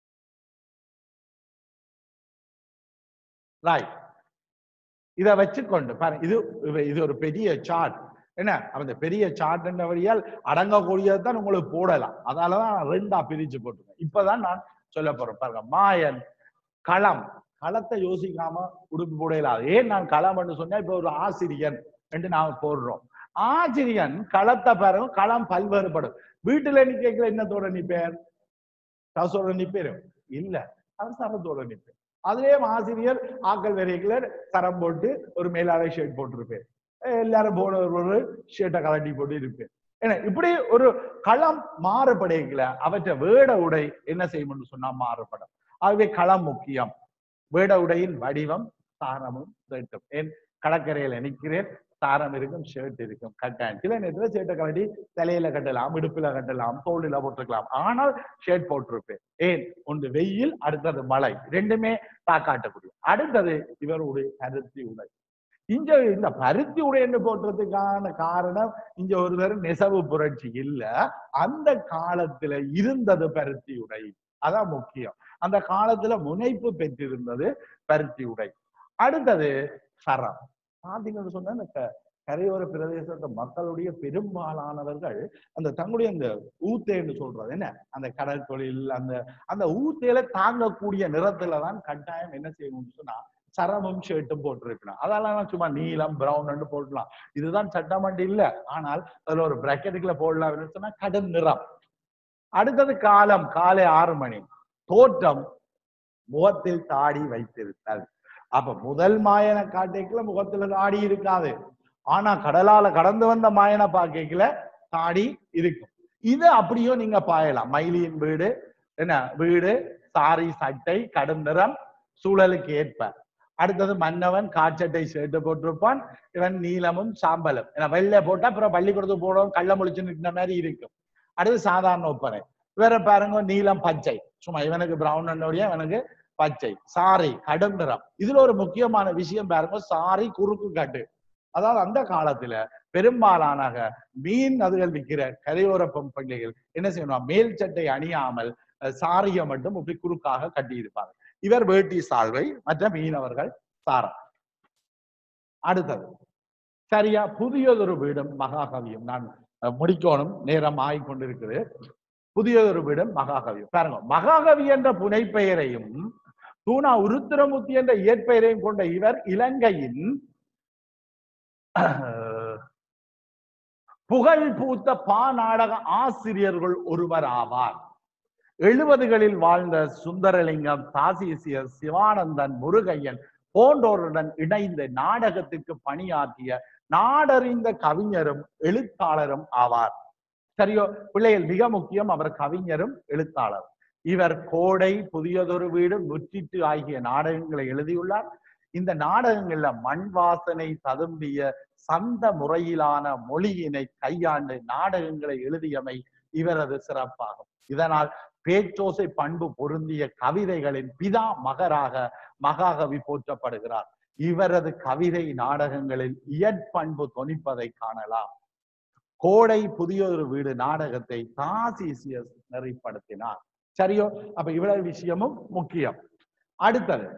Speaker 1: ரைட் இத வச்சுக்கொண்டு பாருங்க இது இது- இது ஒரு பெரிய சார்ட் என்ன அந்த பெரிய சார்ட் என்ற வழியால் அடங்கக்கூடியது தான் உங்களுக்கு போடலாம் அதனாலதான் நான் ரெண்டா பிரிச்சு போட்டிருக்கேன் இப்பதான் நான் சொல்ல போறேன் பாருங்க மாயன் களம் களத்தை யோசிக்காம உடுப்பு போடலாது ஏன் நான் களம் என்று சொன்னா இப்ப ஒரு ஆசிரியன் என்று நாம போடுறோம் ஆசிரியன் களத்தை பாருங்க களம் பல்வேறுபடும் வீட்டுல நிக்கல என்னத்தோட நிப்பேர் கசோட நிப்பேரு இல்ல அவசரத்தோட நிப்பேன் அதுலயும் ஆசிரியர் ஆக்கள் வரைக்குல தரம் போட்டு ஒரு மேலாடை ஷர்ட் போட்டிருப்பேன் எல்லாரும் போன ஒரு ஷர்ட்டை கலட்டி போட்டு இருப்பேன் ஏன்னா இப்படி ஒரு களம் மாறுபடைகள அவற்றை வேட உடை என்ன செய்யணும்னு சொன்னா மாறுபடும் ஆகவே களம் முக்கியம் வேட உடையின் வடிவம் சாரமும் வேண்டும் ஏன் கடற்கரையில நிக்கிறேன் சாரம் இருக்கும் ஷர்ட் இருக்கும் கட்டாயம் சில நேரத்துல ஷர்ட்டை கலட்டி தலையில கட்டலாம் இடுப்புல கட்டலாம் தோளில போட்டுக்கலாம் ஆனால் ஷர்ட் போட்டிருப்பேன் ஏன் ஒன்று வெயில் அடுத்தது மழை ரெண்டுமே தாக்காட்டக்கூடிய அடுத்தது இவருடைய பருத்தி உடை இங்க இந்த பருத்தி உடை என்று போடுறதுக்கான காரணம் இங்க ஒருவர் நெசவு புரட்சி இல்ல அந்த காலத்துல இருந்தது பருத்தி உடை அதான் முக்கியம் அந்த காலத்துல முனைப்பு பெற்றிருந்தது பருத்தி உடை அடுத்தது சரம் பாத்தீங்கன்னு சொன்னா இந்த க- கரையோர பிரதேசத்து மக்களுடைய பெரும்பாலானவர்கள் அந்த தங்களுடைய அந்த ஊத்தேன்னு சொல்றது என்ன அந்த கடல் தொழில் அந்த அந்த ஊத்தையில தாங்கக்கூடிய நிறத்துல தான் கட்டாயம் என்ன செய்யணும்னு சொன்னா சரமும் ஷர்ட்டும் போட்டிருக்கணும் அதெல்லாம் சும்மா நீலம் பிரவுன் போடலாம் இதுதான் சட்டமண்டி இல்ல ஆனால் அதுல ஒரு பிராக்கெட்டுக்குள்ள போடலாம் சொன்னா கடும் நிறம் அடுத்தது காலம் காலை ஆறு மணி தோற்றம் முகத்தில் தாடி வைத்திருத்தல் அப்ப முதல் மாயனை காட்டிக்கல முகத்துல தாடி இருக்காது ஆனா கடலால கடந்து வந்த மாயனை பார்க்கல தாடி இருக்கும் இது அப்படியோ நீங்க பாயலாம் மயிலியின் வீடு என்ன வீடு சாரி சட்டை கடும் நிறம் சூழலுக்கு ஏற்ப அடுத்தது மன்னவன் காட்சட்டை ஷர்ட் போட்டிருப்பான் இவன் நீலமும் சாம்பலும் ஏன்னா வெள்ளை போட்டா அப்புறம் பள்ளிக்கூடத்துக்கு போடுவோம் கள்ள முழிச்சு நிற்கிற மாதிரி இருக்கும் அடுத்து சாதாரண ஒப்பனை வேற பாருங்க நீலம் பச்சை சும்மா இவனுக்கு பிரவுன் என்னுடைய இவனுக்கு பச்சை சாரி கடும் நிறம் இதுல ஒரு முக்கியமான விஷயம் பாருங்க சாரி குறுக்கு கட்டு அதாவது அந்த காலத்துல பெரும்பாலானாக மீன் அதுகள் விற்கிற கரையோர பெண் பிள்ளைகள் என்ன செய்யணும் மேல் சட்டை அணியாமல் அஹ், சாரியை மட்டும் இப்படி குறுக்காக கட்டி இருப்பாங்க இவர் வேட்டி சால்வை மற்ற மீனவர்கள் சாரம் அடுத்தது சரியா புதியதொரு வீடும் மகாகவியும் நான் அஹ், முடிக்கணும் நேரம் ஆகிக் கொண்டிருக்குது புதியதொரு வீடும் மகாகவியும் பாருங்க மகாகவி என்ற புனைப்பெயரையும் தூணா உருத்திரமுத்தி என்ற இயற்பெயரையும் கொண்ட இவர் இலங்கையின் அஹ், புகழ் பூத்த பா நாடக ஆசிரியர்கள் ஒருவர் ஆவார் எழுபதுகளில் வாழ்ந்த சுந்தரலிங்கம் தாசிசியர் சிவானந்தன் முருகையன் போன்றோருடன் இணைந்து நாடகத்திற்கு பணியாற்றிய நாடறிந்த கவிஞரும் எழுத்தாளரும் ஆவார் சரியோ பிள்ளைகள் மிக முக்கியம் அவர் கவிஞரும் எழுத்தாளரும் இவர் கோடை புதியதொரு வீடு முற்றிட்டு ஆகிய நாடகங்களை எழுதியுள்ளார் இந்த நாடகங்கள்ல மண் வாசனை ததும்பிய சந்த முறையிலான மொழியினை கையாண்டு நாடகங்களை எழுதியமை இவரது சிறப்பாகும் இதனால் பேச்சோசை பண்பு பொருந்திய கவிதைகளின் பிதா மகராக மகாகவி போற்றப்படுகிறார் இவரது கவிதை நாடகங்களில் இயற்பண்பு தொனிப்பதை காணலாம் கோடை புதியொரு வீடு நாடகத்தை தாசிசியஸ் நெறிப்படுத்தினார் சரியோ அப்ப இவ்வளவு விஷயமும் முக்கியம் அடுத்தது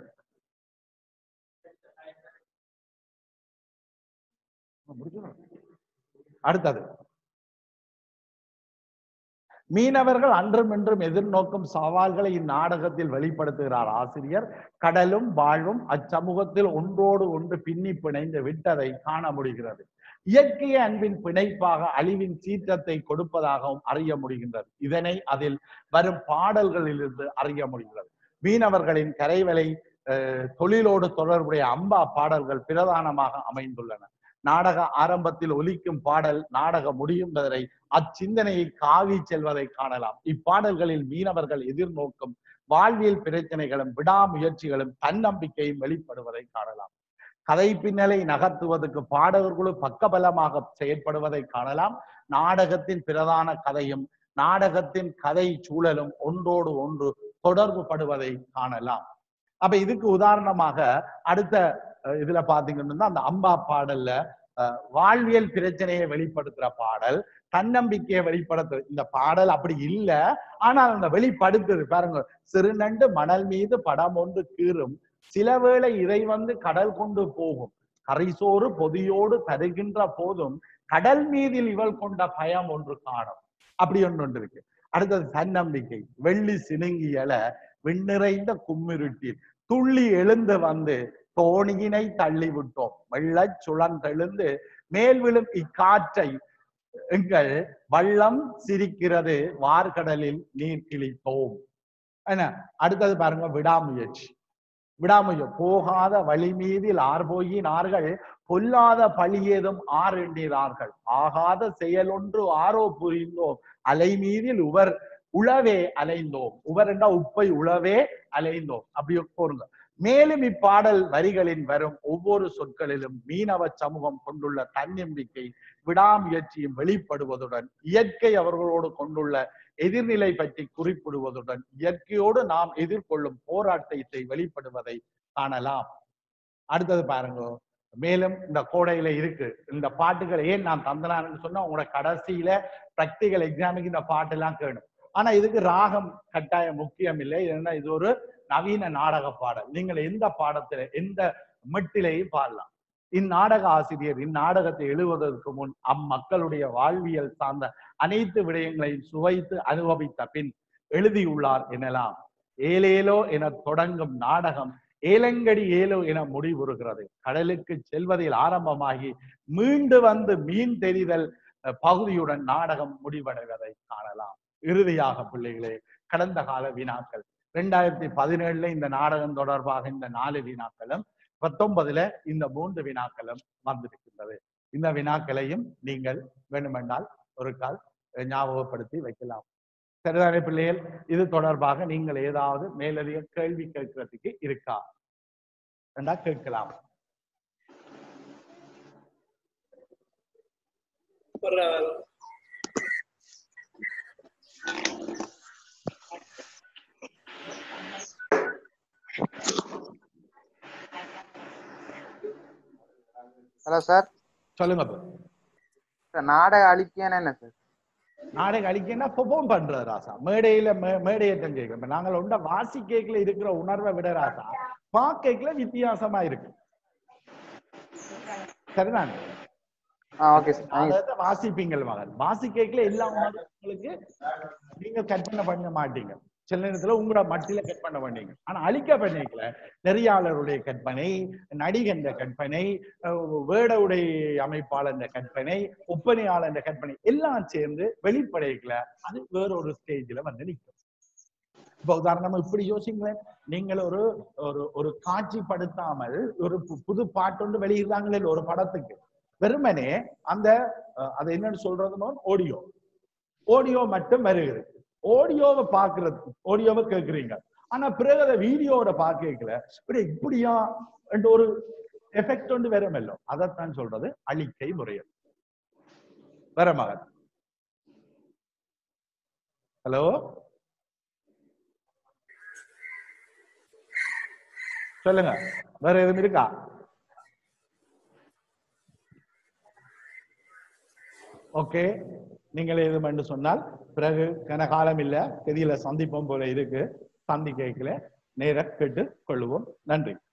Speaker 1: அடுத்தது மீனவர்கள் அன்றும் இன்றும் எதிர்நோக்கும் சவால்களை இந்நாடகத்தில் வெளிப்படுத்துகிறார் ஆசிரியர் கடலும் வாழ்வும் அச்சமூகத்தில் ஒன்றோடு ஒன்று பின்னி பிணைந்து விட்டதை காண முடிகிறது இயற்கை அன்பின் பிணைப்பாக அழிவின் சீற்றத்தை கொடுப்பதாகவும் அறிய முடிகின்றது இதனை அதில் வரும் பாடல்களிலிருந்து அறிய முடிகிறது மீனவர்களின் கரைவலை அஹ், தொழிலோடு தொடர்புடைய அம்பா பாடல்கள் பிரதானமாக அமைந்துள்ளன நாடக ஆரம்பத்தில் ஒலிக்கும் பாடல் நாடக முடியும் வரை அச்சிந்தனையை காவி செல்வதை காணலாம் இப்பாடல்களில் மீனவர்கள் எதிர்நோக்கும் வாழ்வியல் பிரச்சனைகளும் விடாமுயற்சிகளும் தன்னம்பிக்கையும் வெளிப்படுவதை காணலாம் கதை பின்னலை நகர்த்துவதற்கு பாடகர்களும் பக்கபலமாக செயற்படுவதை காணலாம் நாடகத்தின் பிரதான கதையும் நாடகத்தின் கதை சூழலும் ஒன்றோடு ஒன்று தொடர்பு படுவதை காணலாம் அப்ப இதுக்கு உதாரணமாக அடுத்த அஹ், இதுல பாத்தீங்கன்னா அந்த அம்பா பாடல்ல அஹ், வாழ்வியல் பிரச்சனையை வெளிப்படுத்துற பாடல் தன்னம்பிக்கையை வெளிப்படுத்து இந்த பாடல் அப்படி இல்ல ஆனால் அந்த வெளிப்படுத்துது பாருங்க சிறுநண்டு மணல் மீது படம் ஒன்று கீறும் சில வேளை இதை வந்து கடல் கொண்டு போகும் கரிசோறு பொதியோடு தருகின்ற போதும் கடல் மீதில் இவள் கொண்ட பயம் ஒன்று காணும் அப்படி ஒன்று ஒன்று இருக்கு அடுத்தது தன்னம்பிக்கை வெள்ளி சினுங்கியல விண்ணிறைந்த கும்மிருட்டில் துள்ளி எழுந்து வந்து தோணியினை தள்ளி விட்டோம் வெள்ளச் சுழந்தெழுந்து மேல் விழும் இக்காற்றை எங்கள் வள்ளம் சிரிக்கிறது வார்கடலில் நீர் கிழித்தோம் என்ன அடுத்தது பாருங்க விடாமுயற்சி விடாமையும் போகாத வழி மீதில் ஆர் போயினார்கள் பொல்லாத பழியேதும் ஆர் எண்ணினார்கள் ஆகாத செயலொன்று ஆரோ புரிந்தோம் அலை மீதில் உவர் உளவே அலைந்தோம் உவர் என்றா உப்பை உளவே அலைந்தோம் அப்படி போருங்க மேலும் இப்பாடல் வரிகளின் வரும் ஒவ்வொரு சொற்களிலும் மீனவ சமூகம் கொண்டுள்ள தன்னம்பிக்கை விடாமுயற்சியும் வெளிப்படுவதுடன் இயற்கை அவர்களோடு கொண்டுள்ள எதிர்நிலை பற்றி குறிப்பிடுவதுடன் இயற்கையோடு நாம் எதிர்கொள்ளும் போராட்டத்தை வெளிப்படுவதை காணலாம் அடுத்தது பாருங்க மேலும் இந்த கோடையில இருக்கு இந்த பாட்டுகள் ஏன் நான் தந்தனான்னு சொன்னா உங்களோட கடைசியில பிராக்டிகல் எக்ஸாமுக்கு இந்த பாட்டு எல்லாம் கேணும் ஆனா இதுக்கு ராகம் கட்டாயம் முக்கியம் இல்லை ஏன்னா இது ஒரு நவீன நாடக பாடல் நீங்கள் எந்த பாடத்துல எந்த மெட்டிலையும் பாடலாம் இந்நாடக ஆசிரியர் இந்நாடகத்தை எழுதுவதற்கு முன் அம்மக்களுடைய வாழ்வியல் சார்ந்த அனைத்து விடயங்களையும் சுவைத்து அனுபவித்த பின் எழுதியுள்ளார் எனலாம் ஏலேலோ என தொடங்கும் நாடகம் ஏலங்கடி ஏலோ என முடிவுறுகிறது கடலுக்கு செல்வதில் ஆரம்பமாகி மீண்டு வந்து மீன் தெரிதல் அஹ், பகுதியுடன் நாடகம் முடிவடைவதை காணலாம் இறுதியாக பிள்ளைகளே கடந்த கால வினாக்கள் ரெண்டாயிரத்தி பதினேழுல இந்த நாடகம் தொடர்பாக இந்த நாலு வினாக்களும் பத்தொன்பதுல இந்த மூன்று வினாக்களும் வந்திருக்கின்றது இந்த வினாக்களையும் நீங்கள் வேண்டுமென்றால் ஒரு கால் அஹ், ஞாபகப்படுத்தி வைக்கலாம் சரிதானே பிள்ளைகள் இது தொடர்பாக நீங்கள் ஏதாவது மேலதிக கேள்வி கேட்கறதுக்கு இருக்கா வேண்டா கேட்கலாம்
Speaker 2: ஹலோ சார்
Speaker 1: சொல்லுங்க bro.
Speaker 2: சார் நாடக அழிக்கேன்னு என்ன சார்
Speaker 1: நாடகம் அழிக்கன்னா பெர்ஃபார்ம் பண்றது ராசா மேடையில மே- மேடையை தெரிஞ்சுக்கிறோம் இப்ப நாங்கள் உண்ட வாசி கேக்ல இருக்கிற உணர்வை விட ராசா பாக்கேக்ல வித்தியாசமா இருக்கு சரிதானே
Speaker 2: ஆ ஓகே சார் தேங்க்யூ
Speaker 1: அதாவது வாசிப்பீங்கள் மகன் வாசி கேக்ல எல்லா உணர்வுகளுக்கு நீங்க கற்பனை பண்ண மாட்டீங்க சில நேரத்துல உங்களோட மட்டில கற்பனை பண்ணீங்க ஆனா அழிக்க பண்ணிக்கல நெறியாளருடைய கற்பனை நடிகன்ற கற்பனை அஹ் வேடவுடை அமைப்பாளர் கற்பனை ஒப்பனையாளர் கற்பனை எல்லாம் சேர்ந்து வெளிப்படைக்கல அது வேற ஒரு ஸ்டேஜ்ல வந்து நிற்கும் இப்ப உதாரணமா இப்படி யோசிங்களேன் நீங்கள் ஒரு ஒரு ஒரு காட்சிப்படுத்தாமல் ஒரு பு- புது பாட்டு வெளியிடுறாங்களே ஒரு படத்துக்கு வெறுமனே அந்த அஹ், அது என்னன்னு சொல்றதுன்னு ஆடியோ ஆடியோ மட்டும் வருகிறது ஆடியோவை பாக்குறது ஆடியோவை கேக்குறீங்க ஆனா பிறகு அதை வீடியோவோட பாக்கல இப்படி இப்படியா என்ற ஒரு எஃபெக்ட் ஒன்று வருமல்லோ அதைத்தான் சொல்றது அழிக்கை முறையில் வேற மகன் ஹலோ சொல்லுங்க வேற எதுவும் இருக்கா ஓகே நீங்கள் எதுவும் என்று சொன்னால் பிறகு கனகாலம் இல்ல தெரியல சந்திப்போம் போல இருக்கு சந்தி கேட்கல நேர கேட்டு கொள்ளுவோம் நன்றி